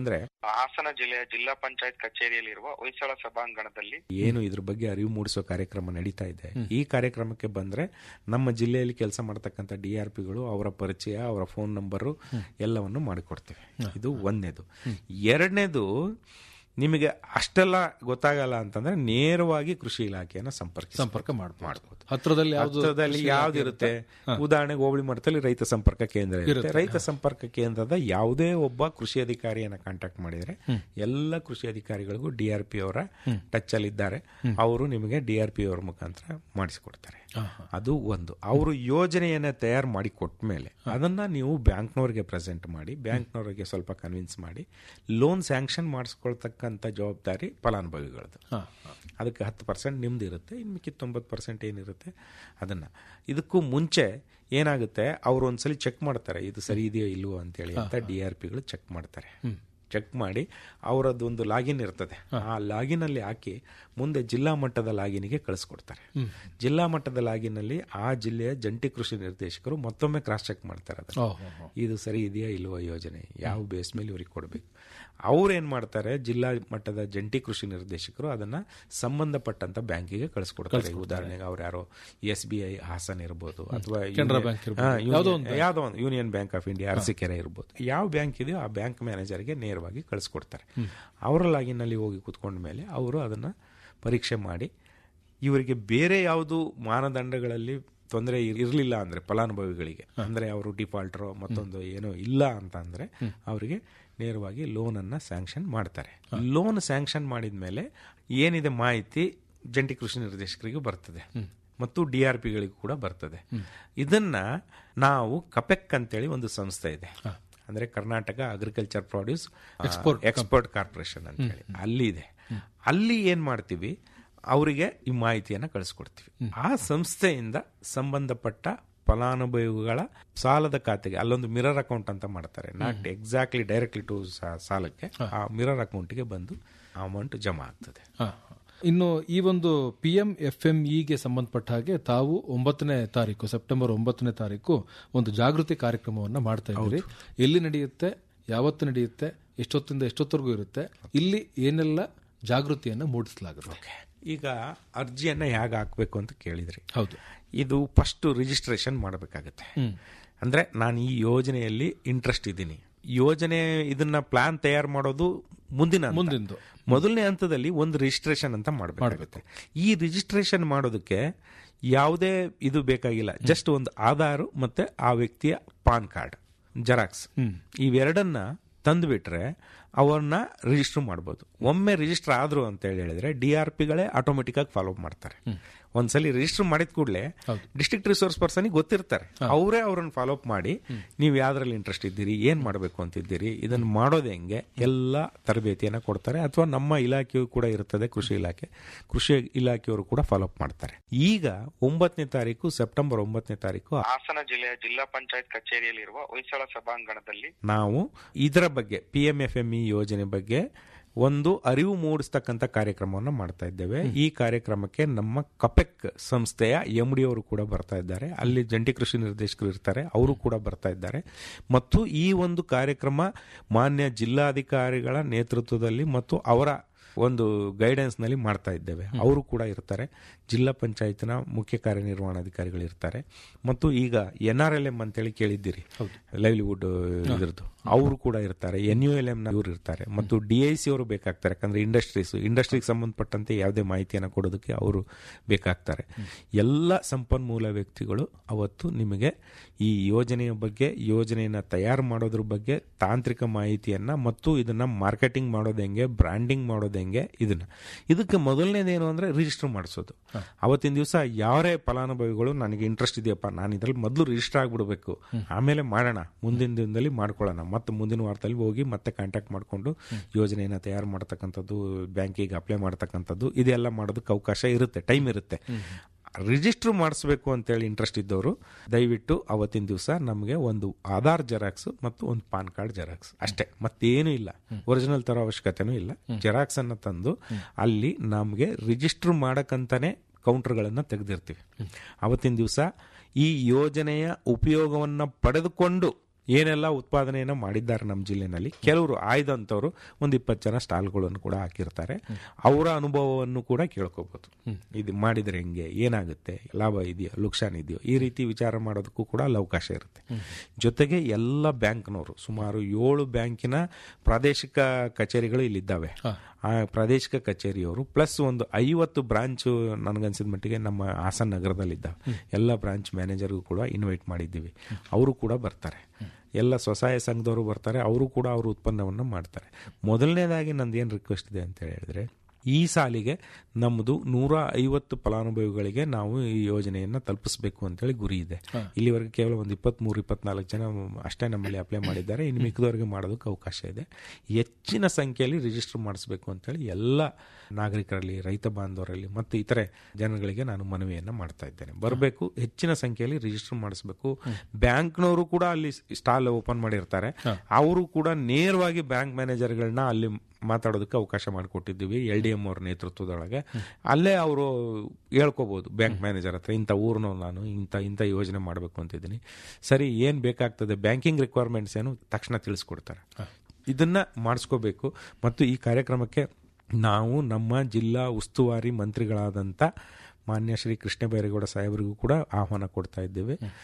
ಹಾಸನ ಜಿಲ್ಲೆಯ ಜಿಲ್ಲಾ ಪಂಚಾಯತ್ ಕಚೇರಿಯಲ್ಲಿರುವ ಹೊಯ್ಸಳ ಸಭಾಂಗಣದಲ್ಲಿ ಏನು ಇದ್ರ ಬಗ್ಗೆ ಅರಿವು ಮೂಡಿಸೋ ಕಾರ್ಯಕ್ರಮ ನಡೀತಾ ಇದೆ ಈ ಕಾರ್ಯಕ್ರಮಕ್ಕೆ ಬಂದ್ರೆ ನಮ್ಮ ಜಿಲ್ಲೆಯಲ್ಲಿ ಕೆಲಸ ಮಾಡ್ತಕ್ಕಂಥ ಡಿ ಆರ್ ಪಿಗಳು ಅವರ ಪರಿಚಯ ಅವರ ಫೋನ್ ನಂಬರು ಎಲ್ಲವನ್ನು ಮಾಡಿಕೊಡ್ತೇವೆ ಇದು ಒಂದನೇದು ಎರಡನೇದು ನಿಮಗೆ ಅಷ್ಟೆಲ್ಲ ಗೊತ್ತಾಗಲ್ಲ ಅಂತಂದ್ರೆ ನೇರವಾಗಿ ಕೃಷಿ ಇಲಾಖೆಯನ್ನ ಸಂಪರ್ಕ ಸಂಪರ್ಕ ಮಾಡ್ಬೋದು. ಮಾಡ್ಬೋದು ಹತ್ರದಲ್ಲಿ ಯಾವ್ದು ಹತ್ರದಲ್ಲಿ ಕೃಷಿ ಯಾವ್ದು ಇಲಾಖೆ ಇರುತ್ತೆ ಹಾ. ಉದಾಹರಣೆಗೆ ಹೋಬಳಿ ಮಟ್ಟದಲ್ಲಿ ರೈತ ಸಂಪರ್ಕ ಕೇಂದ್ರ ಇರುತ್ತೆ ಇರುತ್ತೆ, ರೈತ ಸಂಪರ್ಕ ಕೇಂದ್ರದ ಯಾವುದೇ ಒಬ್ಬ ಕೃಷಿ ಅಧಿಕಾರಿಯನ್ನ ಕಾಂಟ್ಯಾಕ್ಟ್ ಮಾಡಿದ್ರೆ ಎಲ್ಲ ಕೃಷಿ ಅಧಿಕಾರಿಗಳಿಗೂ ಡಿ ಆರ್ ಪಿ ಅವರ ಟಚ್ ಅಲ್ಲಿ ಇದ್ದಾರೆ ಅವರು ನಿಮಗೆ ಡಿ ಆರ್ ಪಿ ಅವರ ಮುಖಾಂತರ ಮಾಡಿಸಿಕೊಡ್ತಾರೆ ಅದು ಒಂದು ಅವರು ಯೋಜನೆಯನ್ನ ತಯಾರು ಮಾಡಿ ಕೊಟ್ಟ ಮೇಲೆ ಅದನ್ನ ನೀವು ಬ್ಯಾಂಕ್ನವ್ರಿಗೆ ಪ್ರೆಸೆಂಟ್ ಮಾಡಿ ಬ್ಯಾಂಕ್ನವರಿಗೆ ಸ್ವಲ್ಪ ಕನ್ವಿನ್ಸ್ ಮಾಡಿ ಲೋನ್ ಸ್ಯಾಂಕ್ಷನ್ ಮಾಡಿಸ್ಕೊಳ್ತಕ್ಕಂಥ ಜವಾಬ್ದಾರಿ ಫಲಾನುಭವಿಗಳದ್ದು ಅದಕ್ಕೆ ಹತ್ತು ಪರ್ಸೆಂಟ್ ನಿಮ್ದು ಇರುತ್ತೆ ಇನ್ನು ಮಿಕ್ಕಿ ತೊಂಬತ್ತು ಪರ್ಸೆಂಟ್ ಏನಿರುತ್ತೆ ಅದನ್ನ ಇದಕ್ಕೂ ಮುಂಚೆ ಏನಾಗುತ್ತೆ ಅವರು ಒಂದ್ಸಲಿ ಚೆಕ್ ಮಾಡ್ತಾರೆ ಇದು ಸರಿ ಇದೆಯೋ ಇಲ್ವೋ ಅಂತೇಳಿ ಅಂತ ಡಿ ಆರ್ ಪಿಗಳು ಚೆಕ್ ಮಾಡ್ತಾರೆ ಚೆಕ್ ಮಾಡಿ ಅವರದ್ದೊಂದು ಲಾಗಿನ್ ಇರ್ತದೆ ಆ ಲಾಗಿನ್ ಅಲ್ಲಿ ಹಾಕಿ ಮುಂದೆ ಜಿಲ್ಲಾ ಮಟ್ಟದ ಲಾಗಿನ್ಗೆ ಕಳಿಸ್ಕೊಡ್ತಾರೆ ಜಿಲ್ಲಾ ಮಟ್ಟದ ಲಾಗಿನ್ ಅಲ್ಲಿ ಆ ಜಿಲ್ಲೆಯ ಜಂಟಿ ಕೃಷಿ ನಿರ್ದೇಶಕರು ಮತ್ತೊಮ್ಮೆ ಕ್ರಾಸ್ ಚೆಕ್ ಮಾಡ್ತಾರೆ ಅದನ್ನ. ಓ, ಹೋ, ಹೋ. ಇದು ಸರಿ ಇದೆಯಾ ಇಲ್ವೋ ಯೋಜನೆ ಯಾವ ಬೇಸ್ ಮೇಲೆ ಇವ್ರಿಗೆ ಕೊಡಬೇಕು ಅವ್ರು ಏನ್ ಮಾಡ್ತಾರೆ ಜಿಲ್ಲಾ ಮಟ್ಟದ ಜಂಟಿ ಕೃಷಿ ನಿರ್ದೇಶಕರು ಅದನ್ನ ಸಂಬಂಧಪಟ್ಟಂತ ಬ್ಯಾಂಕಿಗೆ ಕಳಿಸ್ಕೊಡ್ತಾರೆ ಉದಾಹರಣೆಗೆ ಅವ್ರು ಯಾರೋ ಎಸ್ ಬಿ ಐ ಹಾಸನ್ ಇರ್ಬೋದು ಅಥವಾ ಕೆನರಾ ಯೂನಿಯನ್- ಬ್ಯಾಂಕ್ ಇರ್ಬೋದು. ಹಾ, ಯೂನಿಯನ್- ಯಾವುದೋ ಒಂದು ಬ್ಯಾಂಕ್. ಯಾವುದೋ ಒಂದು union bank of India Arsikere ಇರ್ಬೋದು ಯಾವ ಬ್ಯಾಂಕ್ ಇದೆಯೋ ಆ ಬ್ಯಾಂಕ್ ಮ್ಯಾನೇಜರ್ಗೆ ನೇರವಾಗಿ ಕಳಿಸ್ಕೊಡ್ತಾರೆ ಅವರ ಲಾಗಿನ್ ಅಲ್ಲಿ ಹೋಗಿ ಕುತ್ಕೊಂಡ ಮೇಲೆ ಅವರು ಅದನ್ನ ಪರೀಕ್ಷೆ ಮಾಡಿ ಇವರಿಗೆ ಬೇರೆ ಯಾವುದು ಮಾನದಂಡಗಳಲ್ಲಿ ತೊಂದರೆ ಇರಲಿಲ್ಲ ಅಂದ್ರೆ ಫಲಾನುಭವಿಗಳಿಗೆ ಅಂದ್ರೆ ಅವರು ಡಿಫಾಲ್ಟರೋ ಮತ್ತೊಂದು ಏನೋ ಇಲ್ಲ ಅಂತ ಅಂದ್ರೆ ಅವರಿಗೆ ನೇರವಾಗಿ ಲೋನ್ ಅನ್ನ ಸ್ಯಾಂಕ್ಷನ್ ಮಾಡ್ತಾರೆ ಲೋನ್ ಸ್ಯಾಂಕ್ಷನ್ ಮಾಡಿದ ಮೇಲೆ ಏನಿದೆ ಮಾಹಿತಿ ಜಂಟಿ ಕೃಷಿ ನಿರ್ದೇಶಕರಿಗೆ ಬರ್ತದೆ ಮತ್ತು ಡಿ ಆರ್ ಪಿಗಳಿಗೂ ಕೂಡ ಬರ್ತದೆ ಇದನ್ನ ನಾವು ಕಪೆಕ್ ಅಂತೇಳಿ ಒಂದು ಸಂಸ್ಥೆ ಇದೆ ಅಂದ್ರೆ Karnataka agriculture produce Export export corporation ಅಂತ ಹೇಳಿ ಅಲ್ಲಿ ಇದೆ ಅಲ್ಲಿ ಏನ್ ಮಾಡ್ತೀವಿ ಅವರಿಗೆ ಈ ಮಾಹಿತಿಯನ್ನ ಕಳಿಸ್ಕೊಡ್ತೀವಿ ಆ ಸಂಸ್ಥೆಯಿಂದ ಸಂಬಂಧಪಟ್ಟ ಫಲಾನುಭವಿಗಳ ಸಾಲದ ಖಾತೆಗೆ ಅಲ್ಲೊಂದು ಮಿರರ್ ಅಕೌಂಟ್ ಅಂತ ಮಾಡ್ತಾರೆ ನಾಟ್ ಎಕ್ಸಾಕ್ಟ್ಲಿ ಡೈರೆಕ್ಟ್ಲಿ ಟು ಸಾಲಕ್ಕೆ ಆ ಮಿರರ್ ಅಕೌಂಟ್ಗೆ ಬಂದು ಅಮೌಂಟ್ ಜಮಾ ಆಗ್ತದೆ ಹಾ, ಹಾ. ಇನ್ನು ಈ ಒಂದು ಪಿ ಎಂ ಎಫ್ ಎಂ ಇಗೆ ಸಂಬಂಧಪಟ್ಟ ಹಾಗೆ ತಾವು ಒಂಬತ್ತನೇ ತಾರೀಕು ಸೆಪ್ಟೆಂಬರ್ ಒಂಬತ್ತನೇ ತಾರೀಕು ಒಂದು ಜಾಗೃತಿ ಕಾರ್ಯಕ್ರಮವನ್ನ ಮಾಡ್ತಾ ಇದ್ದೀರಿ ಎಲ್ಲಿ ನಡೆಯುತ್ತೆ ಯಾವತ್ತು ನಡೆಯುತ್ತೆ ಎಷ್ಟೊತ್ತಿಂದ ಎಷ್ಟೊತ್ತವರೆಗೂ ಇರುತ್ತೆ ಇಲ್ಲಿ ಏನೆಲ್ಲ ಜಾಗೃತಿಯನ್ನ ಮೂಡಿಸಲಾಗುತ್ತೆ ಈಗ ಅರ್ಜಿಯನ್ನ ಹೇಗೆ ಹಾಕ್ಬೇಕು ಅಂತ ಕೇಳಿದ್ರಿ ಹೌದು ಇದು ಫಸ್ಟ್ ರಿಜಿಸ್ಟ್ರೇಷನ್ ಮಾಡಬೇಕಾಗತ್ತೆ ಅಂದ್ರೆ ನಾನು ಈ ಯೋಜನೆಯಲ್ಲಿ ಇಂಟ್ರೆಸ್ಟ್ ಇದ್ದೀನಿ ಯೋಜನೆ ಇದನ್ನ ಪ್ಲಾನ್ ತಯಾರು ಮಾಡೋದು ಮುಂದಿನ ಹಂತ. ಮುಂದಿಂದು. ಮೊದಲನೇ ಹಂತದಲ್ಲಿ ಒಂದು ರಿಜಿಸ್ಟ್ರೇಷನ್ ಅಂತ ಮಾಡಬೇಕಾಗುತ್ತೆ ಈ ರಿಜಿಸ್ಟ್ರೇಷನ್ ಮಾಡೋದಕ್ಕೆ ಯಾವುದೇ ಇದು ಬೇಕಾಗಿಲ್ಲ ಜಸ್ಟ್ ಒಂದು ಆಧಾರ್ ಮತ್ತೆ ಆ ವ್ಯಕ್ತಿಯ ಪಾನ್ ಕಾರ್ಡ್ ಜೆರಾಕ್ಸ್ ಇವೆರಡನ್ನ ತಂದುಬಿಟ್ರೆ ಅವ್ರನ್ನ ರಿಜಿಸ್ಟರ್ ಮಾಡ್ಬೋದು ಒಮ್ಮೆ ರಿಜಿಸ್ಟರ್ ಆದ್ರು ಅಂತ ಹೇಳಿ ಹೇಳಿದ್ರೆ ಡಿ ಆರ್ ಪಿಗಳೇ ಆಟೋಮೆಟಿಕ್ ಆಗಿ ಫಾಲೋ ಮಾಡ್ತಾರೆ ಒಂದ್ಸಲಿ ರಿಜಿಸ್ಟರ್ ಮಾಡಿದ ಕೂಡಲೇ ಡಿಸ್ಟ್ರಿಕ್ಟ್ ರಿಸೋರ್ಸ್ ಪರ್ಸನ್ ಗೊತ್ತಿರ್ತಾರೆ ಅವರೇ ಅವ್ರನ್ನ ಫಾಲೋ ಅಪ್ ಮಾಡಿ ನೀವು ಯಾವ್ದ್ರಲ್ಲಿ ಇಂಟ್ರೆಸ್ಟ್ ಇದ್ದೀರಿ ಏನ್ ಮಾಡಬೇಕು ಅಂತಿದ್ದೀರಿ ಇದನ್ನ ಮಾಡೋದು ಹೆಂಗೆ ಎಲ್ಲ ತರಬೇತಿಯನ್ನ ಕೊಡ್ತಾರೆ ಅಥವಾ ನಮ್ಮ ಇಲಾಖೆಯು ಕೂಡ ಇರ್ತದೆ ಕೃಷಿ ಇಲಾಖೆ ಕೃಷಿ ಇಲಾಖೆಯವರು ಕೂಡ ಫಾಲೋ ಅಪ್ ಮಾಡ್ತಾರೆ ಈಗ ಒಂಬತ್ತನೇ ತಾರೀಕು ಸೆಪ್ಟೆಂಬರ್ ಒಂಬತ್ತನೇ ತಾರೀಕು ಹಾಸನ ಜಿಲ್ಲೆಯ ಜಿಲ್ಲಾ ಪಂಚಾಯತ್ ಕಚೇರಿಯಲ್ಲಿರುವ ಹೊಯ್ಸಳ ಸಭಾಂಗಣದಲ್ಲಿ ನಾವು ಇದರ ಬಗ್ಗೆ P M F M E ಯೋಜನೆ ಬಗ್ಗೆ ಒಂದು ಅರಿವು ಮೂಡಿಸ್ತಕ್ಕಂಥ ಕಾರ್ಯಕ್ರಮವನ್ನು ಮಾಡ್ತಾ ಇದ್ದೇವೆ ಈ ಕಾರ್ಯಕ್ರಮಕ್ಕೆ ನಮ್ಮ ಕಪೆಕ್ ಸಂಸ್ಥೆಯ ಎಂ ಡಿ ಅವರು ಕೂಡ ಬರ್ತಾ ಇದ್ದಾರೆ ಅಲ್ಲಿ ಜಂಟಿ ಕೃಷಿ ನಿರ್ದೇಶಕರು ಇರ್ತಾರೆ ಅವರು ಕೂಡ ಬರ್ತಾ ಇದ್ದಾರೆ ಮತ್ತು ಈ ಒಂದು ಕಾರ್ಯಕ್ರಮ ಮಾನ್ಯ ಜಿಲ್ಲಾಧಿಕಾರಿಗಳ ನೇತೃತ್ವದಲ್ಲಿ ಮತ್ತು ಅವರ ಒಂದು ಗೈಡೆನ್ಸ್ ನಲ್ಲಿ ಮಾಡ್ತಾ ಇದ್ದೇವೆ ಅವರು ಕೂಡ ಇರ್ತಾರೆ ಜಿಲ್ಲಾ ಪಂಚಾಯತ್ನ ಮುಖ್ಯ ಕಾರ್ಯನಿರ್ವಹಣಾಧಿಕಾರಿಗಳು ಇರ್ತಾರೆ ಮತ್ತು ಈಗ ಎನ್ ಆರ್ ಎಲ್ ಎಂ ಅಂತೇಳಿ ಕೇಳಿದ್ದೀರಿ ಲೈವ್ಲಿವುಡ್ ಇದ್ರದ್ದು ಅವರು ಕೂಡ ಇರ್ತಾರೆ ಎನ್ ಯು ಎಲ್ ಎಂ ಇವರು ಇರ್ತಾರೆ ಮತ್ತು ಡಿ ಐ ಸಿ ಅವರು ಬೇಕಾಗ್ತಾರೆ ಯಾಕಂದ್ರೆ ಇಂಡಸ್ಟ್ರೀಸ್ ಇಂಡಸ್ಟ್ರಿಗೆ ಸಂಬಂಧಪಟ್ಟಂತೆ ಯಾವುದೇ ಮಾಹಿತಿಯನ್ನು ಕೊಡೋದಕ್ಕೆ ಅವರು ಬೇಕಾಗ್ತಾರೆ ಎಲ್ಲ ಸಂಪನ್ಮೂಲ ವ್ಯಕ್ತಿಗಳು ಅವತ್ತು ನಿಮಗೆ ಈ ಯೋಜನೆಯ ಬಗ್ಗೆ ಯೋಜನೆಯನ್ನ ತಯಾರು ಮಾಡೋದ್ರ ಬಗ್ಗೆ ತಾಂತ್ರಿಕ ಮಾಹಿತಿಯನ್ನ ಮತ್ತು ಇದನ್ನ ಮಾರ್ಕೆಟಿಂಗ್ ಮಾಡೋದು ಹೆಂಗೆ ಬ್ರ್ಯಾಂಡಿಂಗ್ ಮಾಡೋದು ಹೆಂಗೆ ಇದನ್ನ ಇದಕ್ಕೆ ಮೊದಲನೇದೇನು ಅಂದ್ರೆ ರಿಜಿಸ್ಟರ್ ಮಾಡಿಸೋದು ಅವತ್ತಿನ ದಿವಸ ಯಾರೇ ಫಲಾನುಭವಿಗಳು ನನಗೆ ಇಂಟ್ರೆಸ್ಟ್ ಇದೆಯಪ್ಪ ನಾನು ಇದ್ರಲ್ಲಿ ಮೊದಲು ರಿಜಿಸ್ಟರ್ ಆಗ್ಬಿಡ್ಬೇಕು ಆಮೇಲೆ ಮಾಡೋಣ ಮುಂದಿನ ದಿನದಲ್ಲಿ ಮಾಡ್ಕೊಳ್ಳೋಣ ಮತ್ತೆ ಮುಂದಿನ ವಾರದಲ್ಲಿ ಹೋಗಿ ಮತ್ತೆ ಕಾಂಟ್ಯಾಕ್ಟ್ ಮಾಡಿಕೊಂಡು ಯೋಜನೆಯನ್ನ ತಯಾರು ಮಾಡ್ತಕ್ಕಂಥದ್ದು ಬ್ಯಾಂಕಿಗೆ ಅಪ್ಲೈ ಮಾಡ್ತಕ್ಕಂಥದ್ದು ಇದೆಲ್ಲ ಮಾಡೋದಕ್ಕೆ ಅವಕಾಶ ಇರುತ್ತೆ ಟೈಮ್ ಇರುತ್ತೆ ರಿಜಿಸ್ಟರ್ ಮಾಡಿಸ್ಬೇಕು ಅಂತೇಳಿ ಇಂಟ್ರೆಸ್ಟ್ ಇದ್ದವರು ದಯವಿಟ್ಟು ಅವತ್ತಿನ ದಿವಸ ನಮಗೆ ಒಂದು ಆಧಾರ್ ಜೆರಾಕ್ಸ್ ಮತ್ತು ಒಂದು ಪಾನ್ ಕಾರ್ಡ್ ಜೆರಾಕ್ಸ್ ಅಷ್ಟೇ ಮತ್ತೇನು ಇಲ್ಲ ಒರಿಜಿನಲ್ ತರೋ ಅವಶ್ಯಕತೆನೂ ಇಲ್ಲ ಜೆರಾಕ್ಸ್ ಅನ್ನ ತಂದು ಅಲ್ಲಿ ನಮಗೆ ರಿಜಿಸ್ಟರ್ ಮಾಡಕ್ಕಂತಾನೆ ಕೌಂಟರ್ಗಳನ್ನ ತೆಗೆದಿರ್ತೀವಿ ಅವತ್ತಿನ ದಿವಸ ಈ ಯೋಜನೆಯ ಉಪಯೋಗವನ್ನ ಪಡೆದುಕೊಂಡು ಏನೆಲ್ಲ ಉತ್ಪಾದನೆಯನ್ನು ಮಾಡಿದ್ದಾರೆ ನಮ್ಮ ಜಿಲ್ಲೆನಲ್ಲಿ ಕೆಲವರು ಆಯ್ದಂಥವ್ರು ಒಂದು ಇಪ್ಪತ್ತು ಜನ ಸ್ಟಾಲ್ಗಳನ್ನು ಕೂಡ ಹಾಕಿರ್ತಾರೆ ಅವರ ಅನುಭವವನ್ನು ಕೂಡ ಕೇಳ್ಕೋಬಹುದು ಇದು ಮಾಡಿದ್ರೆ ಹೆಂಗೆ ಏನಾಗುತ್ತೆ ಲಾಭ ಇದೆಯೋ ಲುಕ್ಷಾನ್ ಇದೆಯೋ ಈ ರೀತಿ ವಿಚಾರ ಮಾಡೋದಕ್ಕೂ ಕೂಡ ಅಲ್ಲಿ ಅವಕಾಶ ಇರುತ್ತೆ ಜೊತೆಗೆ ಎಲ್ಲ ಬ್ಯಾಂಕ್ನವರು ಸುಮಾರು ಏಳು ಬ್ಯಾಂಕಿನ ಪ್ರಾದೇಶಿಕ ಕಚೇರಿಗಳು ಇಲ್ಲಿದ್ದಾವೆ ಆ ಪ್ರಾದೇಶಿಕ ಕಚೇರಿಯವರು ಪ್ಲಸ್ ಒಂದು ಐವತ್ತು ಬ್ರಾಂಚ್ ನನಗನ್ಸಿದ ಮಟ್ಟಿಗೆ ನಮ್ಮ ಹಾಸನ ನಗರದಲ್ಲಿದ್ದಾವೆ ಎಲ್ಲ ಬ್ರಾಂಚ್ ಮ್ಯಾನೇಜರ್ಗೂ ಕೂಡ ಇನ್ವೈಟ್ ಮಾಡಿದ್ದೀವಿ ಅವರು ಕೂಡ ಬರ್ತಾರೆ ಎಲ್ಲ ಸ್ವಸಹಾಯ ಸಂಘದವರು ಬರ್ತಾರೆ ಅವರು ಕೂಡ ಅವ್ರ ಉತ್ಪನ್ನವನ್ನು ಮಾಡ್ತಾರೆ ಮೊದಲನೇದಾಗಿ ನಂದು ಏನು ರಿಕ್ವೆಸ್ಟ್ ಇದೆ ಅಂತ ಹೇಳಿದ್ರೆ ಈ ಸಾಲಿಗೆ ನಮ್ಮದು ನೂರ ಐವತ್ತು ಫಲಾನುಭವಿಗಳಿಗೆ ನಾವು ಈ ಯೋಜನೆಯನ್ನು ತಲುಪಿಸಬೇಕು ಅಂತೇಳಿ ಗುರಿ ಇದೆ ಇಲ್ಲಿವರೆಗೆ ಕೇವಲ ಒಂದು ಇಪ್ಪತ್ತ್ಮೂರು ಇಪ್ಪತ್ನಾಲ್ಕು ಜನ ಅಷ್ಟೇ ನಮ್ಮಲ್ಲಿ ಅಪ್ಲೈ ಮಾಡಿದ್ದಾರೆ ಇನ್ನು ಮಿಕ್ಕದವರಿಗೆ ಮಾಡೋದಕ್ಕೆ ಅವಕಾಶ ಇದೆ ಹೆಚ್ಚಿನ ಸಂಖ್ಯೆಯಲ್ಲಿ ರಿಜಿಸ್ಟರ್ ಮಾಡಿಸಬೇಕು ಅಂತೇಳಿ ಎಲ್ಲ ನಾಗರಿಕರಲ್ಲಿ ರೈತ ಬಾಂಧವರಲ್ಲಿ ಮತ್ತು ಇತರೆ ಜನಗಳಿಗೆ ನಾನು ಮನವಿಯನ್ನು ಮಾಡ್ತಾ ಇದ್ದೇನೆ ಬರಬೇಕು ಹೆಚ್ಚಿನ ಸಂಖ್ಯೆಯಲ್ಲಿ ರಿಜಿಸ್ಟರ್ ಮಾಡಿಸಬೇಕು ಬ್ಯಾಂಕ್ನವರು ಕೂಡ ಅಲ್ಲಿ ಸ್ಟಾಲ್ ಓಪನ್ ಮಾಡಿರ್ತಾರೆ ಅವರು ಕೂಡ ನೇರವಾಗಿ ಬ್ಯಾಂಕ್ ಮ್ಯಾನೇಜರ್ಗಳನ್ನ ಅಲ್ಲಿ ಮಾತಾಡೋದಕ್ಕೆ ಅವಕಾಶ ಮಾಡಿಕೊಟ್ಟಿದ್ದೀವಿ ಎಲ್ ಡಿ ಎಂ ಅವ್ರ ನೇತೃತ್ವದೊಳಗೆ ಅಲ್ಲೇ ಅವರು ಹೇಳ್ಕೋಬಹುದು ಬ್ಯಾಂಕ್ ಮ್ಯಾನೇಜರ್ ಹತ್ರ ಇಂಥ ಊರ್ನೋ ನಾನು ಇಂಥ ಇಂಥ ಯೋಜನೆ ಮಾಡಬೇಕು ಅಂತಿದ್ದೀನಿ ಸರಿ ಏನು ಬೇಕಾಗ್ತದೆ ಬ್ಯಾಂಕಿಂಗ್ ರಿಕ್ವೈರ್ಮೆಂಟ್ಸ್ ಏನು ತಕ್ಷಣ ತಿಳಿಸ್ಕೊಡ್ತಾರೆ ಇದನ್ನ ಮಾಡಿಸ್ಕೋಬೇಕು ಮತ್ತು ಈ ಕಾರ್ಯಕ್ರಮಕ್ಕೆ ನಾವು ನಮ್ಮ ಜಿಲ್ಲಾ ಉಸ್ತುವಾರಿ ಮಂತ್ರಿಗಳಾದಂಥ ಮಾನ್ಯ ಶ್ರೀ ಕೃಷ್ಣ ಬೈರೇಗೌಡ ಸಾಹೇಬರಿಗೂ ಕೂಡ ಆಹ್ವಾನ ಕೊಡ್ತಾ ಇದ್ದೇವೆ